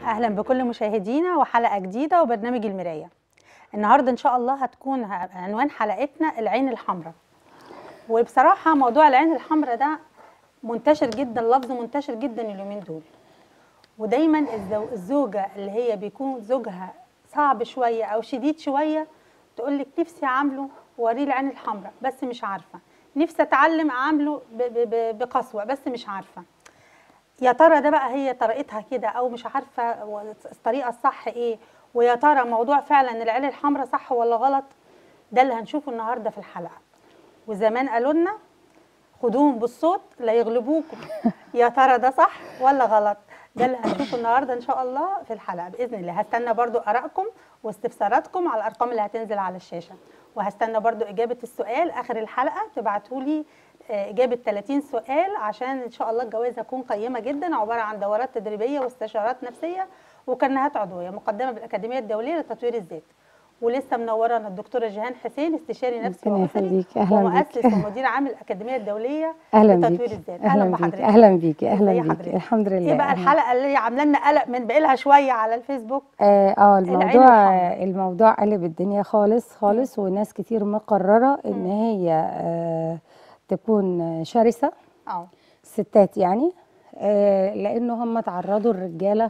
اهلا بكل مشاهدينا وحلقه جديده وبرنامج المرايه النهارده ان شاء الله هتكون ه- عنوان حلقتنا العين الحمراء وبصراحه موضوع العين الحمراء ده منتشر جدا لفظ منتشر جدا اليومين دول ودايما الزو- الزوجه اللي هي بيكون زوجها صعب شويه او شديد شويه تقول لك نفسي اعامله وريه العين الحمراء بس مش عارفه نفسي اتعلم اعامله ب- ب- ب- بقسوه بس مش عارفه يا ترى ده بقى هي طريقتها كده او مش عارفه و- الطريقه الصح ايه ويا ترى موضوع فعلا العين الحمراء صح ولا غلط ده اللي هنشوفه النهارده في الحلقه وزمان قالوا لنا خدوهم بالصوت لا يغلبوكم يا ترى ده صح ولا غلط ده اللي هنشوفه النهارده ان شاء الله في الحلقه باذن الله هستنى برضو ارائكم واستفساراتكم على الارقام اللي هتنزل على الشاشه وهستنى برضو اجابه السؤال اخر الحلقه تبعتوا لي اجابه 30 سؤال عشان ان شاء الله الجوائز هتكون قيمه جدا عباره عن دورات تدريبيه واستشارات نفسيه وكرنيهات عضويه مقدمه بالاكاديميه الدوليه لتطوير الذات ولسه منورانا الدكتوره جيهان حسين استشاري نفسي ربنا واسري يخليك، أهلاً ومؤسس بيك. ومدير عام الاكاديميه الدوليه اهلا لتطوير بيك الذات اهلا بيك بحضرتك اهلا بيك اهلا ازي بيك حضرتك؟ الحمد لله ايه بقى أهلاً. الحلقه اللي عامله لنا قلق من بقالها شويه على الفيسبوك اه آه، العين الموضوع الحمراء. الموضوع قلب الدنيا خالص خالص وناس كتير مقرره ان هي آه تكون شرسه اه ستات يعني آه لانه هم تعرضوا الرجاله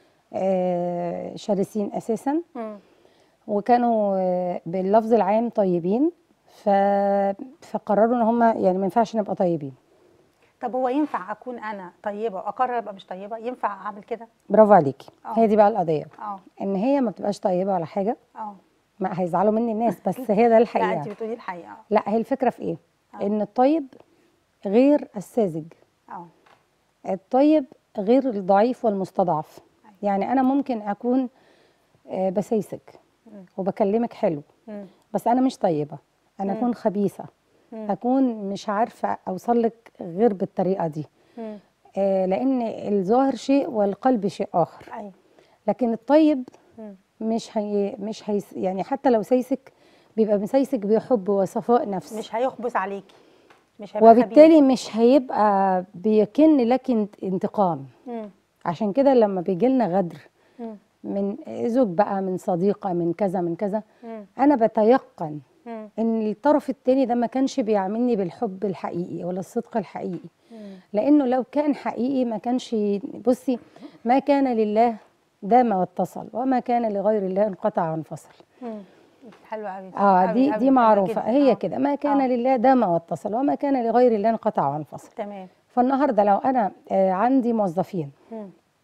آه شرسين اساسا مم. وكانوا آه، باللفظ العام طيبين ف... فقرروا ان هم يعني ما ينفعش نبقى طيبين طب هو ينفع اكون انا طيبه واقرر ابقى مش طيبه ينفع اعمل كده برافو عليكي آه. هي دي بقى القضيه اه ان هي ما بتبقاش طيبه ولا حاجه اه ما هيزعلوا مني الناس بس هي ده لا الحقيقه انت بتقولي الحقيقه لا هي الفكره في ايه آه. ان الطيب غير الساذج اه الطيب غير الضعيف والمستضعف أيوة. يعني انا ممكن اكون آه، بسيسك مم. وبكلمك حلو مم. بس انا مش طيبه انا مم. اكون خبيثه مم. اكون مش عارفه اوصل لك غير بالطريقه دي مم. آه، لان الظاهر شيء والقلب شيء اخر ايوه لكن الطيب مم. مش هي مش هي يعني حتى لو سيسك بيبقى مسيسك بحب وصفاء نفس مش هيخبث عليكي مش هيبقى وبالتالي مش هيبقى بيكن لك انت- انتقام خبيث. مم. عشان كده لما بيجي لنا غدر مم. من زوج بقى من صديقه من كذا من كذا مم. انا بتيقن مم. ان الطرف التاني ده ما كانش بيعاملني بالحب الحقيقي ولا الصدق الحقيقي مم. لانه لو كان حقيقي ما كانش بصي ما كان لله دام واتصل وما كان لغير الله انقطع وانفصل مم. حلوه قوي اه دي دي معروفه هي كده ما كان آه. لله دام واتصل وما كان لغير الله انقطع وانفصل تمام فالنهارده لو انا آه عندي موظفين مم.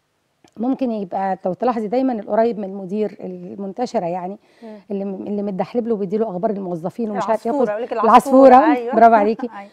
ممكن يبقى لو تلاحظي دايما القريب من المدير المنتشره يعني مم. اللي اللي متدحلب له بيديله اخبار الموظفين ومش عارف العصفورة، ياخد يقول لك العصفوره أيوة. برافو عليكي أيوة.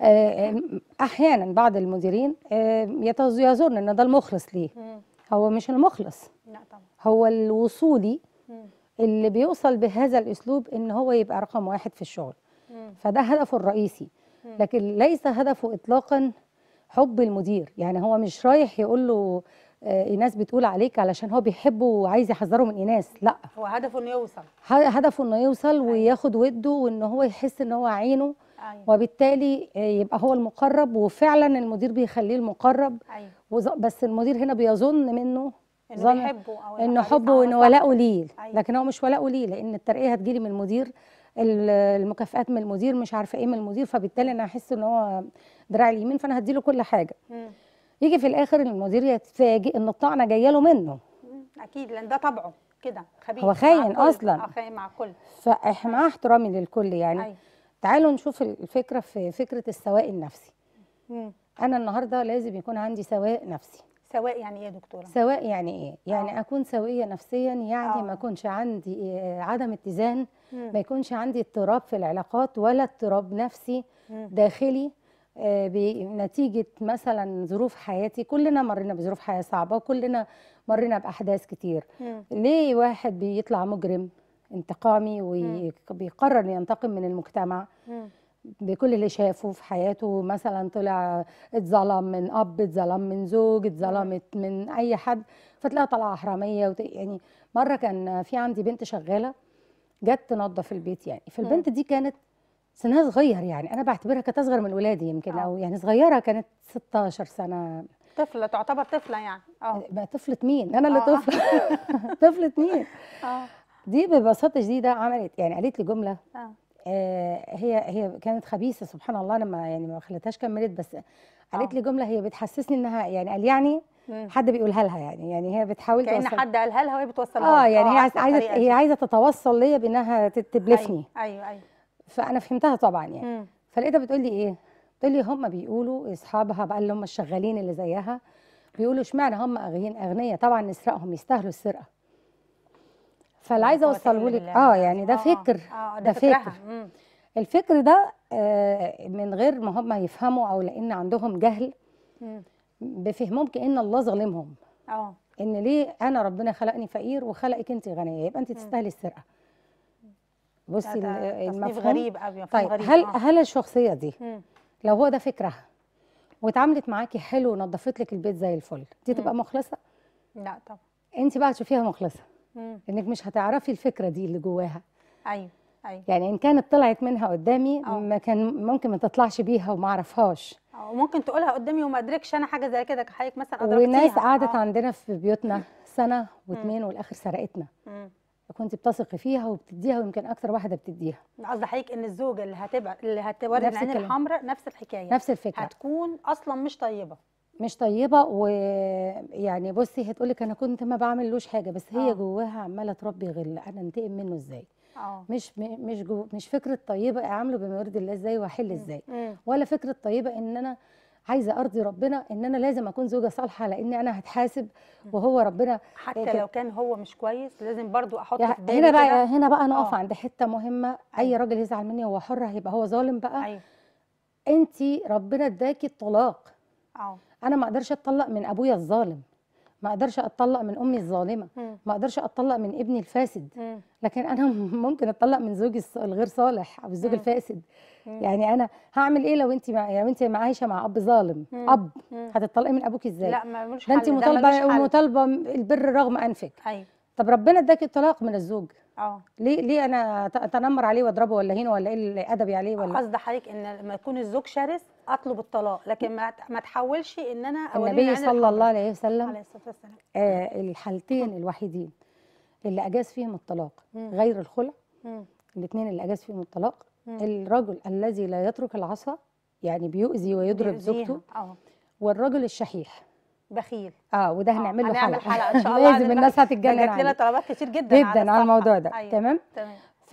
آه، احيانا بعض المديرين آه، يتز- يظن ان ده المخلص ليه مم. هو مش المخلص لا طبعا هو الوصولي مم. اللي بيوصل بهذا الاسلوب ان هو يبقى رقم واحد في الشغل مم. فده هدفه الرئيسي لكن ليس هدفه اطلاقا حب المدير يعني هو مش رايح يقول له آه، ايناس بتقول عليك علشان هو بيحبه وعايز يحذره من ايناس لا هو هدفه انه يوصل ه- هدفه انه يوصل وياخد وده وان هو يحس ان هو عينه ايوه وبالتالي آه، يبقى هو المقرب وفعلا المدير بيخليه المقرب ايوه وز- بس المدير هنا بيظن منه انه ظن بيحبه او انه حريص حبه على وانه مصلحته. ولاؤه ليه أيوة. لكن هو مش ولاؤه ليه لان الترقيه هتجيلي من المدير ال- المكافآت من المدير مش عارفه ايه من المدير فبالتالي انا هحس ان هو دراع اليمين فانا هديله كل حاجه مم. يجي في الاخر المدير يتفاجئ ان الطعنه جايه له منه مم. اكيد لان ده طبعه كده خبيث هو مع خاين الكل. أصلاً. اه خاين مع الكل فمع احترامي للكل يعني ايوه تعالوا نشوف الفكره في فكره السواء النفسي مم. انا النهارده لازم يكون عندي سواء نفسي سواء يعني ايه يا دكتوره سواء يعني ايه يعني آه. اكون سويه نفسيا يعني آه. ما يكونش عندي آه، عدم اتزان مم. ما يكونش عندي اضطراب في العلاقات ولا اضطراب نفسي مم. داخلي آه، بنتيجه مثلا ظروف حياتي كلنا مرينا بظروف حياه صعبه وكلنا مرينا باحداث كتير مم. ليه واحد بيطلع مجرم انتقامي وبيقرر ينتقم من المجتمع مم. بكل اللي شافه في حياته مثلا طلع اتظلم من اب اتظلم من زوج اتظلمت من اي حد فتلاقيها طالعه حراميه وت... يعني مره كان في عندي بنت شغاله جت تنظف البيت يعني فالبنت دي كانت سنها صغير يعني انا بعتبرها كانت اصغر من ولادي يمكن آه. او يعني صغيره كانت 16 سنه طفله تعتبر طفله يعني اه بقى طفله مين انا اللي آه. طفله طفله مين اه دي ببساطه شديده عملت يعني قالت لي جمله اه آه، هي هي كانت خبيثه سبحان الله انا ما يعني ما خليتهاش كملت بس قالت آه. لي جمله هي بتحسسني انها يعني قال يعني مم. حد بيقولها لها يعني يعني هي بتحاول كأن توصل حد قالها لها وهي بتوصلها اه لك. يعني هي عايزه عارفة عايزه الطريقة هي دي. عايزه تتوصل ليا بانها ت- تبلفني ايوه ايوه ايوه فانا فهمتها طبعا يعني مم. فلقيتها بتقول لي ايه بتقول لي هم بيقولوا اصحابها بقى اللي هم الشغالين اللي زيها بيقولوا اشمعنى هم اغنياء اغنياء طبعا نسرقهم يستاهلوا السرقه فاللي عايزه قوة اوصله إلا لك بالله اه العظيم. يعني ده آه، فكر اه ده ده فكرها فكر مم. الفكر ده آه، من غير ما هم يفهموا او لان عندهم جهل مم. بفهمهم كان الله ظالمهم اه ان ليه انا ربنا خلقني فقير وخلقك انت غنيه يبقى انت تستاهلي السرقه بصي ده- ده ال- تصنيف المفهوم غريب قوي مفهوم طيب غريب هل آه. هل الشخصيه دي مم. لو هو ده فكرها واتعاملت معاكي حلو ونظفت لك البيت زي الفل دي تبقى مخلصه لا طبعا انت بقى تشوفيها مخلصه مم. انك مش هتعرفي الفكره دي اللي جواها ايوه ايوه يعني ان كانت طلعت منها قدامي آه. ما كان ممكن ما تطلعش بيها وما اعرفهاش آه، وممكن تقولها قدامي وما ادركش انا حاجه زي كده كحضرتك مثلا ادركتيها وناس قعدت آه. عندنا في بيوتنا سنه واتنين والاخر سرقتنا مم. كنت بتثقي فيها وبتديها ويمكن اكتر واحده بتديها قصدي حضرتك ان الزوجه اللي هتبقى اللي هتورد نفس العين الكلام. الحمراء نفس الحكايه نفس الفكره هتكون اصلا مش طيبه مش طيبه ويعني بصي هتقولك انا كنت ما بعملوش حاجه بس هي آه. جواها عماله تربي غل انا انتقم منه ازاي اه مش م- مش جو مش فكره طيبه اعامله بما يرضي الله ازاي واحل ازاي مم. ولا فكره طيبه ان انا عايزه ارضي ربنا ان انا لازم اكون زوجه صالحه لان انا هتحاسب وهو ربنا حتى كده. لو كان هو مش كويس لازم برضو احط يعني في بالي هنا بقى كده. هنا بقى نقف آه. عند حته مهمه اي أيوة. راجل يزعل مني هو حر هيبقى هو ظالم بقى ايوه انت ربنا اداكي الطلاق اه انا ما اقدرش اتطلق من ابويا الظالم ما اقدرش اتطلق من امي الظالمه مم. ما اقدرش اتطلق من ابني الفاسد مم. لكن انا ممكن اتطلق من زوجي الص- الغير صالح او الزوج مم. الفاسد مم. يعني انا هعمل ايه لو انت مع... لو انت عايشه مع اب ظالم مم. اب مم. هتطلقي من ابوك ازاي لا ما ملوش ده انت حل، ملوش مطالبه حل. مطالبه البر رغم انفك ايوه طب ربنا اداكي الطلاق من الزوج اه ليه ليه انا أت- اتنمر عليه واضربه ولا هينه ولا ايه اللي ادبي عليه ولا قصد حضرتك ان لما يكون الزوج شرس اطلب الطلاق لكن ما ما تحولش ان انا اوريه النبي العين صلى الحمراء. الله عليه وسلم عليه الصلاه والسلام آه الحالتين الوحيدين اللي اجاز فيهم الطلاق مم. غير الخلع مم. الاثنين اللي اجاز فيهم الطلاق مم. الرجل الذي لا يترك العصا يعني بيؤذي ويضرب بيأذيها. زوجته اه والرجل الشحيح بخيل اه وده آه، هنعمل له هنعمل حلقه حلقه ان شاء الله لازم عن الناس البخيل. ده هتتجنن جات لنا عليه طلبات كتير جدا جدا على الصفحة. الموضوع ده أيوة. تمام تمام ف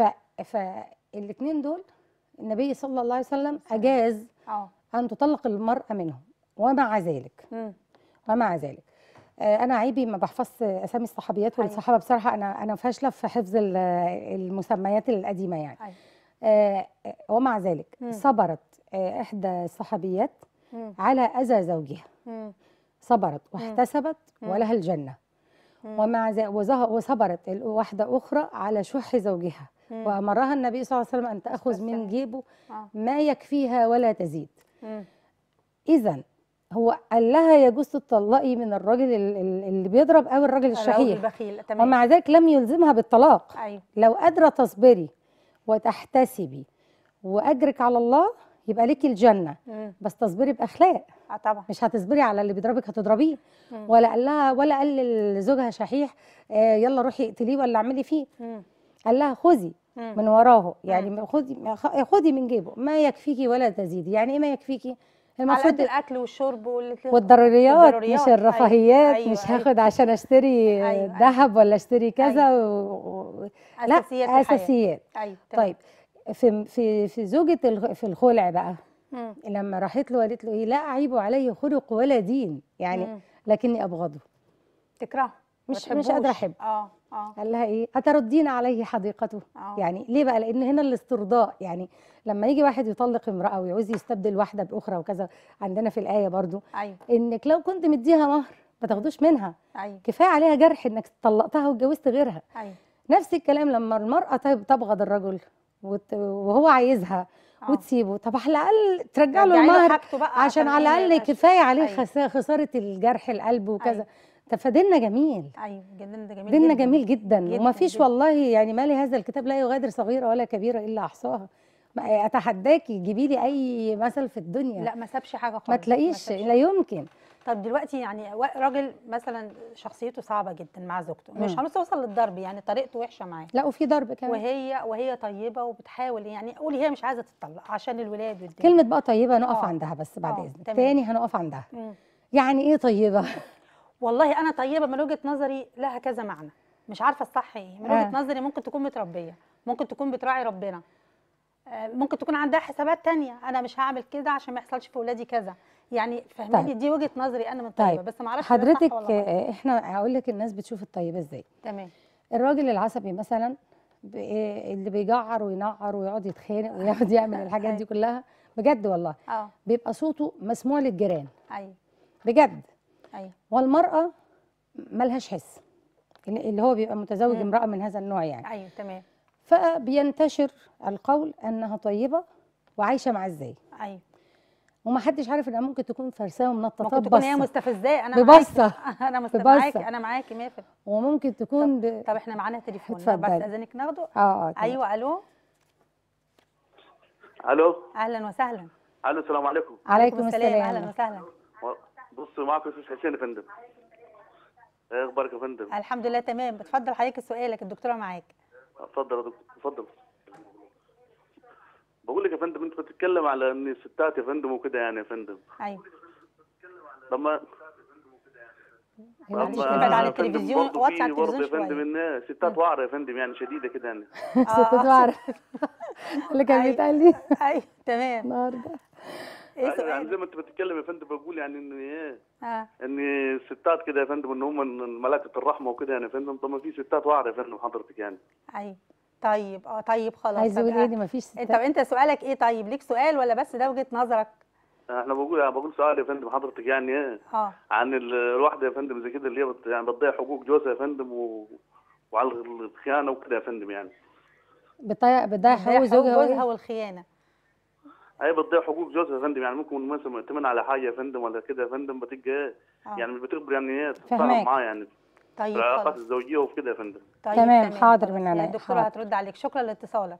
فالاثنين دول النبي صلى الله عليه وسلم اجاز اه ان تطلق المراه منهم ومع ذلك مم. ومع ذلك آه، انا عيبي ما بحفظش اسامي الصحابيات أيوة. والصحابه بصراحه انا انا فاشله في حفظ ال- المسميات القديمه يعني أيوة. آه، آه، ومع ذلك مم. صبرت آه، احدى الصحابيات مم. على اذى زوجها مم. صبرت واحتسبت مم. ولها الجنه مم. ومع ذلك وزه- وصبرت ال- واحده اخرى على شح زوجها مم. وامرها النبي صلى الله عليه وسلم ان تاخذ والسلام. من جيبه آه. ما يكفيها ولا تزيد مم. اذا هو قال لها يجوز تطلقي من الراجل ال- ال- اللي بيضرب او الراجل الراجل الشحيح البخيل تمام ومع ذلك لم يلزمها بالطلاق ايوه لو قادره تصبري وتحتسبي واجرك على الله يبقى ليكي الجنه مم. بس تصبري باخلاق اه طبعا مش هتصبري على اللي بيضربك هتضربيه مم. ولا قال لها ولا قال لزوجها شحيح آه يلا روحي اقتليه ولا اعملي فيه مم. قال لها خذي مم. من وراه يعني خذي خذي من جيبه ما يكفيكي ولا تزيدي يعني ايه ما يكفيكي على المفروض قد الاكل والشرب وال- والضروريات والضروريات. مش أيوة، الرفاهيات أيوة، مش أيوة. هاخد عشان اشتري أيوة، أيوة. ذهب ولا اشتري كذا و... و... لا اساسيات الحياة. اساسيات ايوه تمام. طيب في في في زوجة الغ- في الخلع بقى مم. لما راحت له قالت له ايه لا اعيب عليه خلق ولا دين يعني مم. لكني ابغضه تكرهه ما مش مش قادره تحبوش. احب اه اه قال لها ايه اتردين عليه حديقته اه يعني ليه بقى لان هنا الاسترضاء يعني لما يجي واحد يطلق امراه ويعوز يستبدل واحده باخرى وكذا عندنا في الايه برضو ايوه انك لو كنت مديها مهر ما تاخدوش منها ايوه كفايه عليها جرح انك طلقتها واتجوزت غيرها ايوه نفس الكلام لما المراه طيب تبغض الرجل وت- وهو عايزها آه. وتسيبه طب على الاقل ترجع له رجعي له المهر حاجته بقى عشان على إيه ما الاقل يبقاش- كفايه عليه أيوة. خس- خساره الجرح القلب وكذا أيوة. طب فديننا جميل ايوه جدا ده جميل ديننا جدا. جميل جدا, جداً وما فيش جداً. والله يعني ما لهذا الكتاب لا يغادر صغيره ولا كبيره الا احصاها ما- اتحداكي جيبي لي اي مثل في الدنيا لا ما سابش حاجه خالص ما تلاقيش سابش. لا يمكن طب دلوقتي يعني وا- راجل مثلا شخصيته صعبه جدا مع زوجته مش مم. هنوصل توصل للضرب يعني طريقته وحشه معاه لا وفي ضرب كمان وهي وهي طيبه وبتحاول يعني قولي هي مش عايزه تطلق عشان الولاد والدنيا كلمه بقى طيبه نقف آه. عندها بس بعد آه، اذنك تمام. تاني هنقف عندها مم. يعني ايه طيبه والله انا طيبه من وجهه نظري لها كذا معنى مش عارفه الصح ايه من آه. وجهه نظري ممكن تكون متربيه ممكن تكون بتراعي ربنا آه، ممكن تكون عندها حسابات تانية انا مش هعمل كده عشان ما يحصلش في ولادي كذا يعني فهماني طيب. دي وجهه نظري انا من طيبه طيب بس ما اعرفش ده صح حضرتك ولا غلط. آه، احنا هقول لك الناس بتشوف الطيبه ازاي تمام الراجل العصبي مثلا ب- آه، اللي بيجعر وينعر ويقعد يتخانق ويقعد يعمل الحاجات دي كلها بجد والله اه بيبقى صوته مسموع للجيران ايوه بجد ايوه والمراه ملهاش حس اللي اللي هو بيبقى متزوج مم. امراه من هذا النوع يعني ايوه تمام فبينتشر القول انها طيبه وعايشه معاه ازاي ايوه ومحدش عارف انها ممكن تكون فرساه ومنططاه ممكن تكون هي ببصة. مستفزاه انا ببصة. معاكي انا مست- ببصة. معاكي انا معاكي 100% وممكن تكون ب... طب احنا معانا تليفون اتفضل. بس اذنك ناخده اه اه تمام. ايوه الو الو اهلا وسهلا الو السلام عليكم عليكم السلام اهلا وسهلا بصوا معكم استاذ حسين يا فندم ايه اخبارك يا فندم الحمد لله تمام بتفضل حضرتك سؤالك الدكتوره معاك اتفضل يا دكتور اتفضل بقول لك يا فندم انت بتتكلم على ان الستات يا فندم وكده يعني يا فندم ايوه طب ما هنا طب مش ما تبعد عن يا فندم التلفزيون، برضه واتس في على برضه يا التلفزيون فندم ان ستات وعره يا فندم يعني شديده كده يعني ستات آه. وعرة اللي كان أيوة. بيتقال لي ايوه تمام النهارده ايه أيوة يعني سؤالك زي ما انت بتتكلم يا فندم بقول يعني ان ايه اه ان الستات كده يا فندم ان هم ملائكه الرحمه وكده يعني يا فندم طب ما في ستات وعره يا فندم حضرتك يعني ايوه طيب اه طيب خلاص عايز اقول طب ايه آه، دي مفيش انت ستات انت سؤالك ايه طيب ليك سؤال ولا بس ده وجهه نظرك احنا بقول انا بقول سؤال يا فندم حضرتك يعني ايه اه عن ال- الواحده يا فندم زي كده اللي هي بت- يعني بتضيع حقوق جوزها يا فندم و... وعلى الخيانه وكده يا فندم يعني بتضيع بتضيع ده حقوق حقوق زوجها جوزها وإيه؟ والخيانه هي بتضيع حقوق جوزها يا فندم يعني ممكن مثلا مؤتمن على حاجه يا فندم ولا كده يا فندم بتبقى ايه آه. يعني مش بتقدر يعني ايه فهماك. تتفاهم معاه يعني في طيب العلاقات خلاص الزوجيه وفي كده يا فندم طيب تمام، حاضر خلاص. من يعني عينيا، الدكتوره حاضر. هترد عليك شكرا لاتصالك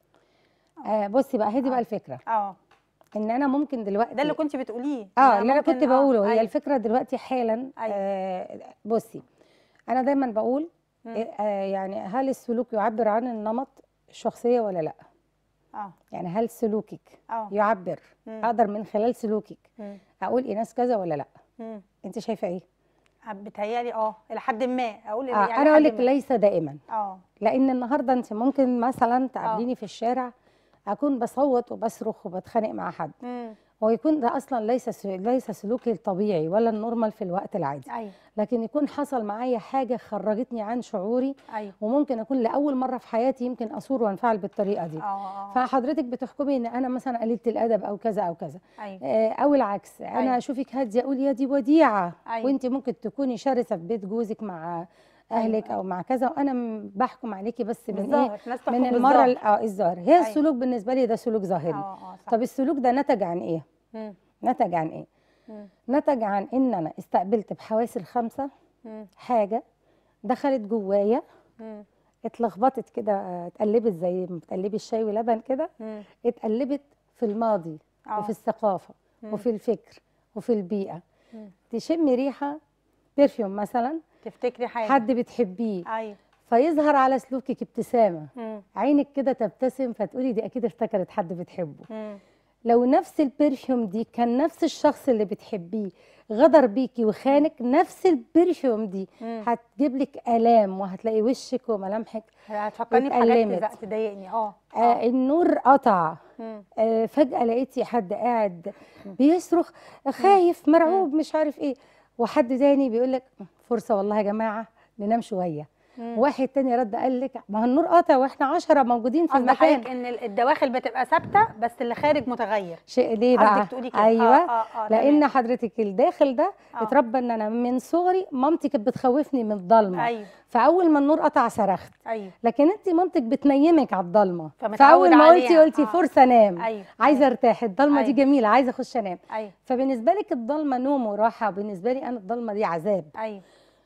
آه بصي بقى هي دي بقى الفكره اه ان انا ممكن دلوقتي ده اللي كنت بتقوليه اه إنها اللي انا ممكن- كنت آه، بقوله هي أيوة. الفكره دلوقتي حالا أيوة. آه بصي انا دايما بقول مم. إيه، آه يعني هل السلوك يعبر عن النمط الشخصيه ولا لا اه يعني هل سلوكك اه يعبر مم. اقدر من خلال سلوكك مم. اقول ايناس كذا ولا لا مم. انت شايفه ايه بتهيالي اه الى حد ما اقول آه يعني انا اقول لحد لك ما. ليس دائما اه لان النهارده انت ممكن مثلا تقابليني في الشارع اكون بصوت وبصرخ وبتخانق مع حد امم ويكون ده اصلا ليس س- ليس سلوكي الطبيعي ولا النورمال في الوقت العادي ايوه لكن يكون حصل معايا حاجه خرجتني عن شعوري ايوه وممكن اكون لاول مره في حياتي يمكن اثور وانفعل بالطريقه دي اه اه فحضرتك بتحكمي ان انا مثلا قليله الادب او كذا او كذا ايوه آه، او العكس انا أيوة. اشوفك هاديه اقول يا دي وديعه أيوة. وانت ممكن تكوني شرسه في بيت جوزك مع اهلك أيوة. او مع كذا وانا م- بحكم عليكي بس من ايه بالظاهر ناس تحكم من المره ال- بالظاهر. اه الظاهر هي أيوة. السلوك بالنسبه لي ده سلوك ظاهري اه اه صح طب السلوك ده نتج عن ايه مم. نتج عن ايه مم. نتج عن ان انا استقبلت بحواسي الخمسه مم. حاجه دخلت جوايا مم. اتلخبطت كده آه، اتقلبت زي ما بتقلبي الشاي ولبن كده مم. اتقلبت في الماضي اه وفي الثقافه مم. وفي الفكر وفي البيئه مم. تشمي ريحه برفيوم مثلا تفتكري حاجه حد بتحبيه ايوه فيظهر على سلوكك ابتسامه مم. عينك كده تبتسم فتقولي دي اكيد افتكرت حد بتحبه مم. لو نفس البرفيوم دي كان نفس الشخص اللي بتحبيه غدر بيكي وخانك نفس البرفيوم دي مم. هتجيب لك الام وهتلاقي وشك وملامحك هتفكرني بحاجات اتألمت. تزق- تضايقني اه آه النور قطع مم. آه فجأة لقيتي حد قاعد بيصرخ خايف مرعوب مش عارف ايه وحد تاني بيقول لك فرصة والله يا جماعة ننام شوية مم. واحد تاني رد قال لك ما هو النور قطع واحنا عشرة موجودين في قصدك المكان حضرتك ان ال- الدواخل بتبقى ثابته بس اللي خارج متغير شيء ليه قصدك بقى تقولي كده. ايوه آه، آه، آه، لان تمام. حضرتك الداخل ده آه. اتربى ان انا من صغري مامتي كانت بتخوفني من الضلمه ايوه فاول ما النور قطع صرخت ايوه لكن انت مامتك بتنيمك على الضلمه فمتعود فاول ما قلتي عليها. قلتي آه. فرصه انام ايوه عايزه ارتاح الضلمه دي أيوة. جميله عايزه اخش انام ايوه فبالنسبه لك الضلمه نوم وراحه وبالنسبه لي انا الضلمه دي عذاب ايوه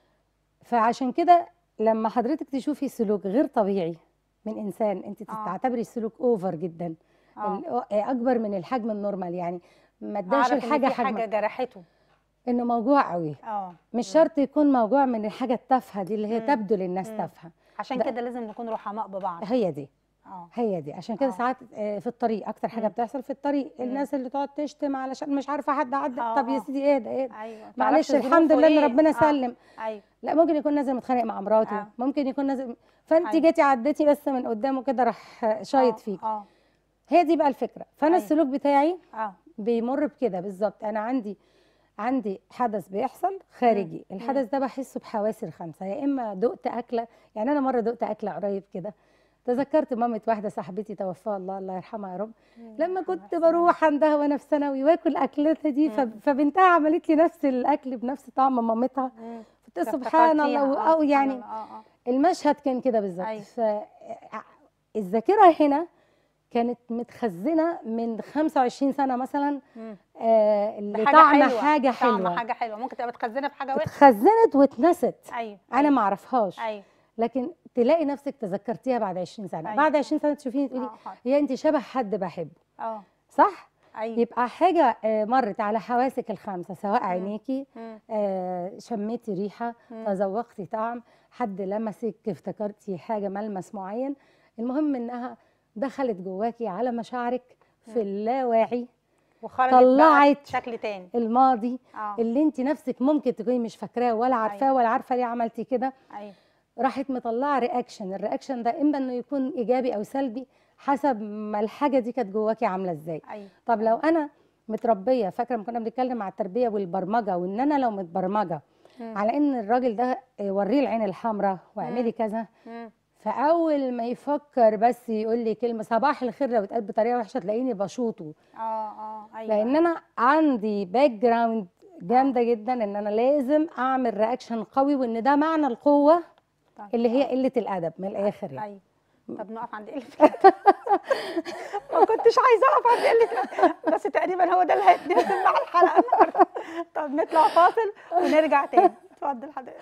فعشان كده لما حضرتك تشوفي سلوك غير طبيعي من انسان انت آه. تعتبري السلوك اوفر جدا اه ال- اكبر من الحجم النورمال يعني ما اداش أعرف إن الحاجه في حجم حاجه جرحته انه موجوع قوي اه مش شرط يكون موجوع من الحاجه التافهه دي اللي هي مم. تبدو للناس مم. تافهه عشان ده- كده لازم نكون رحماء ببعض هي دي اه هي دي عشان كده آه. ساعات آه، في الطريق اكتر حاجه مم. بتحصل في الطريق مم. الناس اللي تقعد تشتم علشان مش عارفه حد عدى آه، طب يا آه. سيدي اهدى اهدى ايوه معلش تعرفش الحمد ظروفه لله ان إيه. ربنا آه. سلم ايوه لا ممكن يكون نازل متخانق مع مراته آه. ممكن يكون نازل فانت أيوة. جيتي عديتي بس من قدامه كده راح شايط آه، فيك اه هي دي بقى الفكره فانا أيوة. السلوك بتاعي اه بيمر بكده بالظبط انا عندي عندي حدث بيحصل خارجي مم. الحدث ده بحسه بحواسي الخمسه يا اما دقت اكله يعني انا مره دقت اكله قريب كده تذكرت مامة واحده صاحبتي توفاها الله الله يرحمها يا رب لما كنت بروح عندها وانا في ثانوي واكل اكلتها دي مم. ف- فبنتها عملت لي نفس الاكل بنفس طعم مامتها قلت سبحان الله او يعني اه اه المشهد كان كده بالظبط أيوة. فالذاكره هنا كانت متخزنه من 25 سنه مثلا مم. آه بحاجة لطعم حلوة. حاجه طعم حلوه حاجه حلوه ممكن تبقى متخزنه في حاجه وحشه اتخزنت واتنست ايوه انا ما اعرفهاش ايوه لكن تلاقي نفسك تذكرتيها بعد 20 سنه أيوة. بعد 20 سنه تشوفيني تقولي اه حاضر. يا انت شبه حد بحبه اه صح ايوه يبقى حاجه آه، مرت على حواسك الخمسه سواء مم. عينيكي مم. آه، شميتي ريحه مم. تذوقتي طعم حد لمسك افتكرتي حاجه ملمس معين المهم انها دخلت جواكي على مشاعرك في اللاواعي وخرجت بقى طلعت بشكل تاني الماضي اه اللي انت نفسك ممكن تكوني مش فاكراه ولا عارفاه أيوة. ولا عارفه ليه عملتي كده ايوه راحت مطلعه رياكشن الرياكشن ده اما انه يكون ايجابي او سلبي حسب ما الحاجه دي كانت جواكي عامله ازاي ايوه طب لو انا متربيه فاكره لما كنا بنتكلم على التربيه والبرمجه وان انا لو متبرمجه مم. على ان الراجل ده آه، وريه العين الحمراء واعملي مم. كذا مم. فاول ما يفكر بس يقول لي كلمه صباح الخير لو اتقال بطريقه وحشه تلاقيني بشوطه اه اه ايوه لان انا عندي باك جراوند جامده جدا ان انا لازم اعمل رياكشن قوي وان ده معنى القوه طيب. اللي هي آه. قله الادب من الاخر يعني ايوه طب نقف عند قله الادب ما كنتش عايزه اقف عند قله الادب بس تقريبا هو ده اللي هيتناسب مع الحلقه النهارده طب نطلع فاصل ونرجع تاني اتفضل حضرتك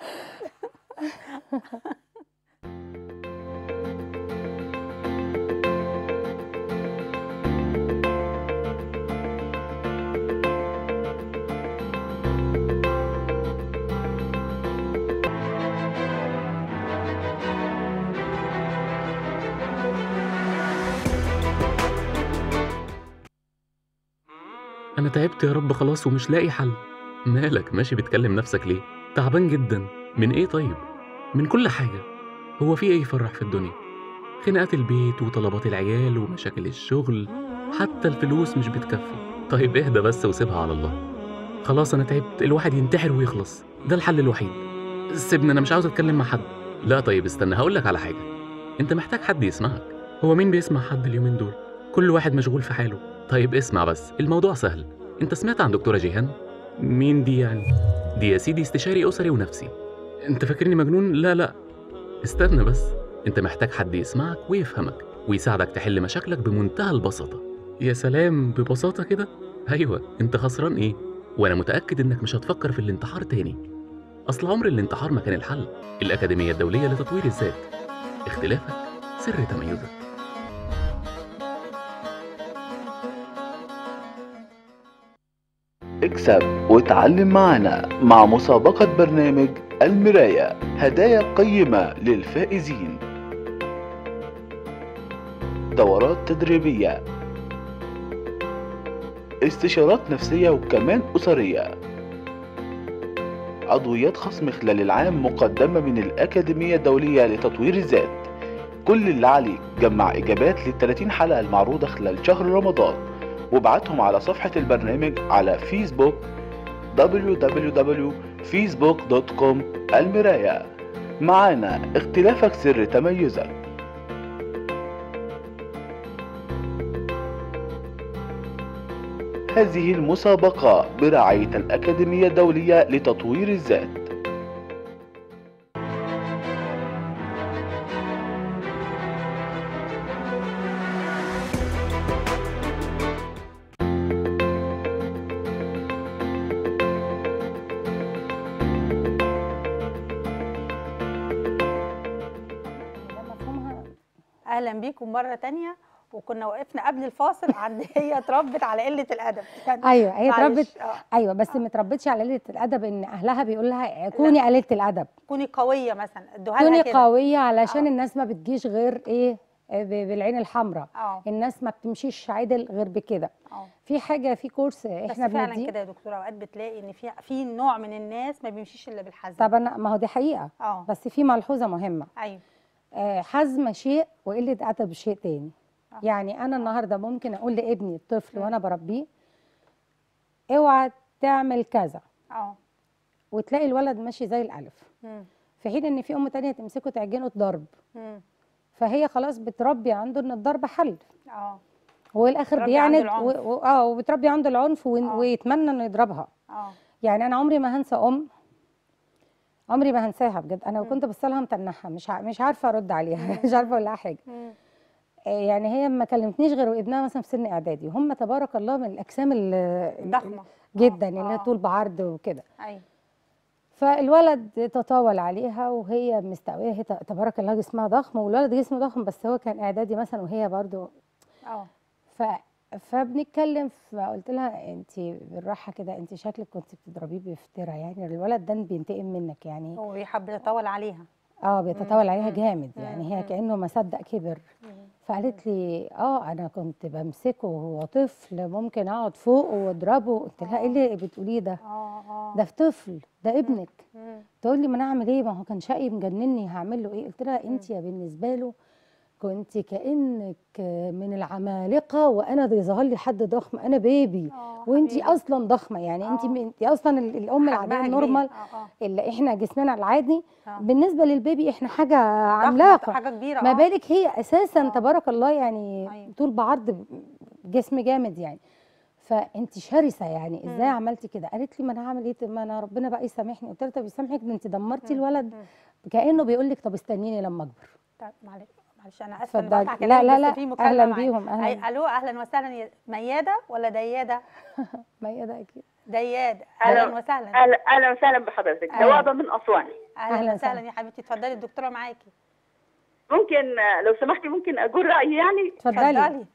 أنا تعبت يا رب خلاص ومش لاقي حل مالك ماشي بتكلم نفسك ليه؟ تعبان جدا من إيه طيب؟ من كل حاجة هو في إيه يفرح في الدنيا؟ خناقات البيت وطلبات العيال ومشاكل الشغل حتى الفلوس مش بتكفي طيب اهدى بس وسيبها على الله خلاص أنا تعبت الواحد ينتحر ويخلص ده الحل الوحيد سيبني أنا مش عاوز أتكلم مع حد لا طيب استنى هقولك على حاجة أنت محتاج حد يسمعك هو مين بيسمع حد اليومين دول؟ كل واحد مشغول في حاله طيب اسمع بس الموضوع سهل انت سمعت عن دكتورة جيهان؟ مين دي يعني؟ دي يا سيدي استشاري أسري ونفسي انت فاكرني مجنون؟ لا لا استنى بس انت محتاج حد يسمعك ويفهمك ويساعدك تحل مشاكلك بمنتهى البساطة يا سلام ببساطة كده؟ أيوة انت خسران ايه؟ وانا متأكد انك مش هتفكر في الانتحار تاني أصل عمر الانتحار ما كان الحل الأكاديمية الدولية لتطوير الذات اختلافك سر تميزك اكسب واتعلم معنا مع مسابقة برنامج المراية هدايا قيمة للفائزين دورات تدريبية استشارات نفسية وكمان أسرية عضويات خصم خلال العام مقدمة من الأكاديمية الدولية لتطوير الذات كل اللي عليك جمع إجابات لل 30 حلقة المعروضة خلال شهر رمضان وابعتهم على صفحة البرنامج على فيسبوك www.facebook.com المراية معانا اختلافك سر تميزك هذه المسابقة برعاية الأكاديمية الدولية لتطوير الذات ده مفهومها اهلا بيكم مره تانية وكنا وقفنا قبل الفاصل عند هي اتربت على قله الادب يعني ايوه هي معلش، اتربت آه. ايوه بس ما اتربتش على قله الادب ان اهلها بيقول لها كوني قليله الادب كوني قويه مثلا ادوها لها كوني كده قويه علشان آه. الناس ما بتجيش غير ايه آه، ب- بالعين الحمراء اه الناس ما بتمشيش عدل غير بكده اه في حاجه في كورس بس احنا فعلا بنديه كده يا دكتوره اوقات بتلاقي ان في في نوع من الناس ما بيمشيش الا بالحزم طب انا ما هو دي حقيقه اه بس في ملحوظه مهمه ايوه آه، حزم شيء وقله ادب شيء تاني آه. يعني انا النهارده ممكن اقول لابني الطفل مم. وانا بربيه اوعى تعمل كذا اه وتلاقي الولد ماشي زي الالف مم. في حين ان في ام تانية تمسكه تعجنه ضرب مم. فهي خلاص بتربي عنده ان الضرب حل اه هو الاخر بتربي عنده بيعند و... العنف. و... اه وبتربي عنده العنف و... آه. ويتمنى انه يضربها اه يعني انا عمري ما هنسى ام عمري ما هنساها بجد انا مم. كنت بص لها متنحه مش ع... مش عارفه ارد عليها مش عارفه اقول لها حاجه مم. آه، يعني هي ما كلمتنيش غير وابنها مثلا في سن اعدادي هم تبارك الله من الاجسام ال- ضخمه جدا آه، اللي هي آه. طول بعرض وكده ايوه فالولد تطاول عليها وهي مستويه هي ت- تبارك الله جسمها ضخم والولد جسمه ضخم بس هو كان اعدادي مثلا وهي برضو اه ف فبنتكلم فقلت لها انت بالراحه كده انت شكلك كنت بتضربيه بفترة يعني الولد ده بينتقم منك يعني هو بيحب يطول عليها اه بيتطاول عليها مم. جامد مم. يعني هي مم. كانه ما صدق كبر فقالت لي اه انا كنت بمسكه وهو طفل ممكن اقعد فوقه واضربه قلت لها ايه اللي بتقوليه ده اه اه ده في طفل ده ابنك مم. تقول لي ما انا اعمل ايه ما هو كان شقي مجنني هعمل له ايه قلت لها انت يا بالنسبه له كنت كانك من العمالقه وانا بيظهر لي حد ضخم انا بيبي آه، وانت حبيبي. اصلا ضخمه يعني انت آه. انت اصلا ال- الام العاديه حجمها كبير. النورمال اه اه اللي احنا جسمنا العادي آه. بالنسبه للبيبي احنا حاجه ضخمة، عملاقه حاجه كبيره ما آه. بالك هي اساسا آه. تبارك الله يعني أيوة. طول بعرض جسم جامد يعني فانت شرسه يعني ازاي مم. عملتي كده قالت لي ما انا هعمل ايه طب ما انا ربنا بقى يسامحني قلت لها طب يسامحك ده انت دمرتي مم. الولد مم. كانه بيقول لك طب استنيني لما اكبر طيب معلش معلش انا اسفه إني اتفضلي. بقطع لا، كلامك، لا، بس لا، في مكالمة أهلاً معايا. بيهم، أهلاً. أي- الو اهلا وسهلا يا مياده ولا دياده ما هي ده اكيد دياد أهلاً- اهلا وسهلا اهلا اهلا وسهلا بحضرتك أهلاً. جوابه من اسوان اهلا أهلاً وسهلا وسهلاً. يا حبيبتي اتفضلي الدكتوره معاكي ممكن آه، لو سمحتي ممكن اقول رايي يعني اتفضلي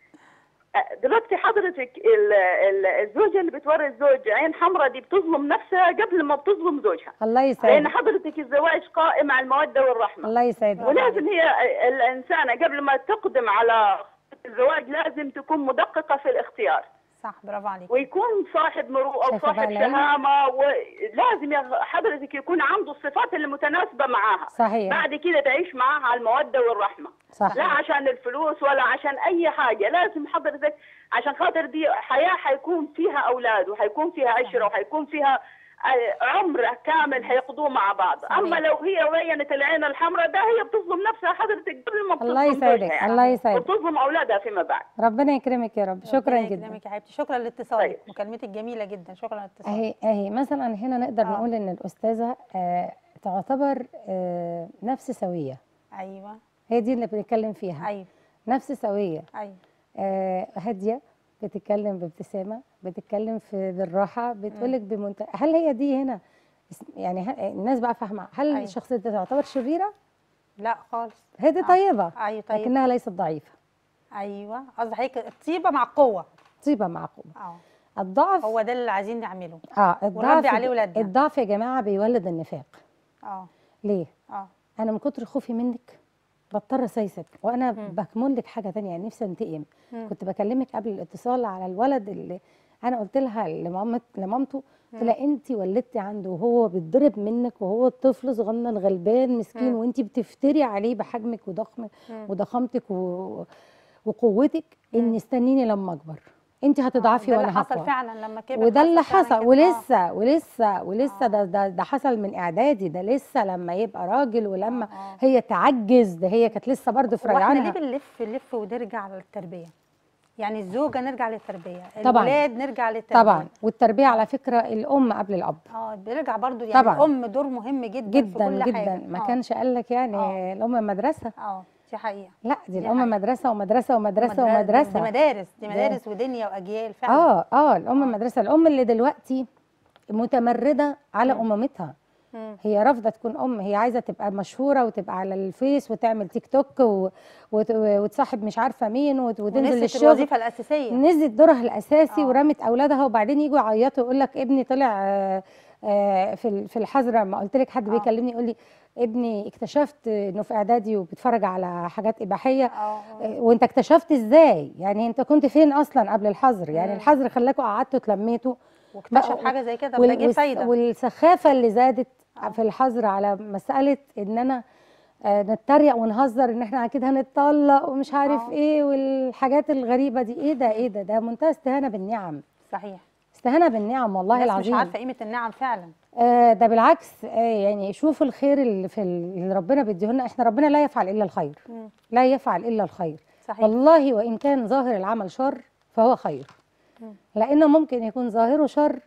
آه، دلوقتي حضرتك ال- ال- الزوجه اللي بتوري الزوج عين حمراء دي بتظلم نفسها قبل ما بتظلم زوجها الله لان يسعدك حضرتك الزواج قائم على الموده والرحمه الله يسعدك ولازم هي الانسانه قبل ما تقدم على الزواج لازم تكون مدققه في الاختيار صح برافو عليك ويكون صاحب مروءه شايفة بقى وصاحب العلم؟ شهامه ولازم يا حضرتك يكون عنده الصفات اللي متناسبه معاها صحيح بعد كده تعيش معاها على الموده والرحمه صح لا عشان الفلوس ولا عشان اي حاجه لازم حضرتك عشان خاطر دي حياه حيكون فيها اولاد وحيكون فيها عشره وحيكون فيها آه، عمر كامل حيقضوه مع بعض صحيح. اما لو هي وينت العين الحمراء ده هي بتظلم نفسها حضرتك قبل ما بتظلم الله زوجها يسعدك يعني. الله يسعدك وبتظلم اولادها فيما بعد ربنا يكرمك يا رب شكرا ربنا جدا يكرمك يا حبيبتي شكرا لاتصالك طيب. مكالمتك جميله جدا شكرا لاتصالك اهي اهي مثلا هنا نقدر آه. نقول ان الاستاذه آه تعتبر آه نفس سويه ايوه هي دي اللي بنتكلم فيها ايوه نفس سويه ايوه آه هاديه بتتكلم بابتسامه بتتكلم في بالراحه بتقولك بمنتهى هل هي دي هنا اس- يعني ه- الناس بقى فاهمه هل أيوة. الشخصيه دي تعتبر شريره لا خالص هي دي آه. طيبه ايوه طيب لكنها ليست ضعيفه ايوه قصدي حضرتك الطيبه مع القوه طيبه مع قوه اه الضعف هو ده اللي عايزين نعمله اه ونربي الضعف عليه ولادنا. الضعف يا جماعه بيولد النفاق اه ليه اه انا من كتر خوفي منك بضطر اسايسك وانا مم. بكمل لك حاجه تانية يعني نفسي انتقم مم. كنت بكلمك قبل الاتصال على الولد اللي انا قلت لها لمامت لمامته قلت لها انت ولدتي عنده وهو بيتضرب منك وهو الطفل صغنن غلبان مسكين مم. وانت بتفتري عليه بحجمك وضخمك مم. وضخامتك و... وقوتك مم. ان استنيني لما اكبر انت هتضعفي ده اللي وانا حصل هقوى فعلا لما كبر وده اللي فعلاً حصل كده. ولسه ولسه ولسه آه. ده, ده ده حصل من اعدادي ده لسه لما يبقى راجل ولما آه، آه. هي تعجز ده هي كانت لسه برضه في هو احنا ليه ريعانها بنلف نلف ونرجع للتربيه يعني الزوجه نرجع للتربيه طبعاً. الولاد نرجع للتربيه طبعا والتربيه على فكره الام قبل الاب اه بنرجع برضو يعني طبعاً. الام دور مهم جدا, في جدا كل جدا حاجه ما آه. كانش قال لك يعني آه. الام مدرسه اه دي حقيقه لا دي دي الام حقيقة. مدرسه ومدرسه ومدرسه مدرسة- دي ومدرسه مدارس دي ده- مدارس ودنيا واجيال فعلا اه اه الام آه. مدرسه الام اللي دلوقتي متمرده على مم. امومتها مم. هي رافضه تكون ام هي عايزه تبقى مشهوره وتبقى على الفيس وتعمل تيك توك و... وت... وتصاحب مش عارفه مين وت... وتنزل ونسيت الشغل الوظيفه الاساسيه نزلت دورها الاساسي آه. ورمت اولادها وبعدين يجوا يعيطوا يقول لك ابني طلع آه، آه، في ال- في الحظر ما قلت لك حد آه. بيكلمني يقول لي ابني اكتشفت انه في اعدادي وبيتفرج على حاجات اباحيه اه آه، وانت اكتشفت ازاي يعني انت كنت فين اصلا قبل الحظر يعني مم. الحظر خلاكوا قعدتوا اتلميتوا واكتشف بقى- حاجه زي كده وال- ده جه والس- فايده والسخافه اللي زادت آه. في الحظر على مساله ان انا آه، نتريق ونهزر ان احنا اكيد هنتطلق ومش عارف آه. ايه والحاجات الغريبه دي ايه ده ايه ده ده منتهى استهانه بالنعم صحيح استهانه بالنعم والله الناس العظيم مش عارفه قيمه النعم فعلا آه ده بالعكس آه يعني شوفوا الخير اللي في ال- اللي ربنا بيديه لنا احنا ربنا لا يفعل الا الخير مم. لا يفعل الا الخير صحيح والله وان كان ظاهر العمل شر فهو خير مم. لانه ممكن يكون ظاهره شر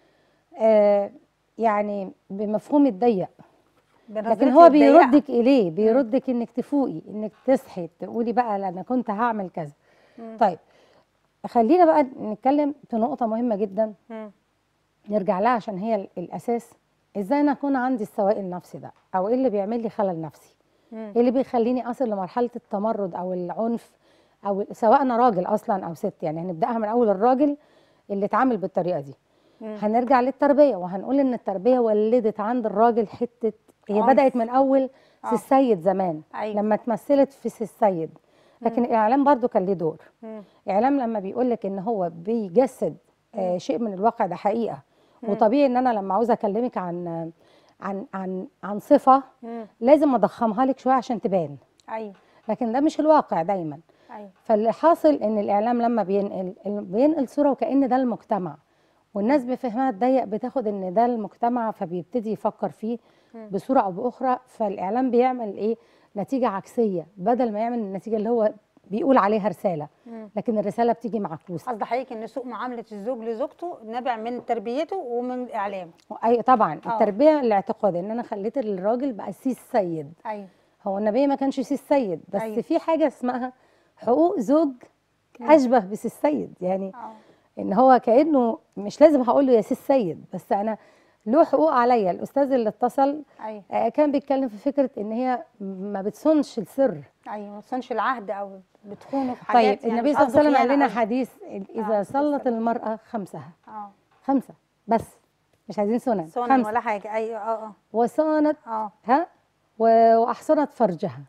آه يعني بمفهوم الضيق لكن بنظرتي هو الضيقة. بيردك اليه بيردك انك تفوقي انك تصحي تقولي بقى لا انا كنت هعمل كذا مم. طيب خلينا بقى نتكلم في نقطه مهمه جدا مم. نرجع لها عشان هي ال- الاساس ازاي انا اكون عندي السواء النفسي ده او ايه اللي بيعمل لي خلل نفسي مم. ايه اللي بيخليني اصل لمرحله التمرد او العنف او سواء انا راجل اصلا او ست يعني هنبداها من اول الراجل اللي اتعامل بالطريقه دي مم. هنرجع للتربيه وهنقول ان التربيه ولدت عند الراجل حته هي عنف. بدات من اول آه. سي السيد زمان أيوة. لما اتمثلت في سي السيد لكن الاعلام برضو كان ليه دور مم. اعلام لما بيقول لك ان هو بيجسد آه شيء من الواقع ده حقيقه وطبيعي ان انا لما عاوزه اكلمك عن عن عن عن صفه مم. لازم اضخمها لك شويه عشان تبان ايوه لكن ده مش الواقع دايما ايوه فاللي حاصل ان الاعلام لما بينقل ال- بينقل صوره وكان ده المجتمع والناس بفهمها الضيق بتاخد ان ده المجتمع فبيبتدي يفكر فيه بصوره او باخرى فالاعلام بيعمل ايه نتيجه عكسيه بدل ما يعمل النتيجه اللي هو بيقول عليها رساله مم. لكن الرساله بتيجي معكوسه قصد حضرتك ان سوء معامله الزوج لزوجته نابع من تربيته ومن الاعلام اي طبعا آه. التربيه الاعتقاد ان انا خليت الراجل بقى سيس سيد ايوه هو النبي ما كانش سيس سيد بس أيوة. في حاجه اسمها حقوق زوج اشبه بسيس سيد يعني اه ان هو كانه مش لازم هقول له يا سيس سيد بس انا له حقوق عليا الاستاذ اللي اتصل ايوه آه، كان بيتكلم في فكره ان هي ما بتصونش السر ايوه ما تصونش العهد او بتخونه في طيب حاجات يعني النبي مش صلى الله عليه وسلم قصده قال لنا خيانة حديث اذا آه، صلت السلام. المراه خمسها اه خمسه بس مش عايزين سنن سنن خمسه ولا حاجه ايوه اه وصانت اه ها و- واحصنت فرجها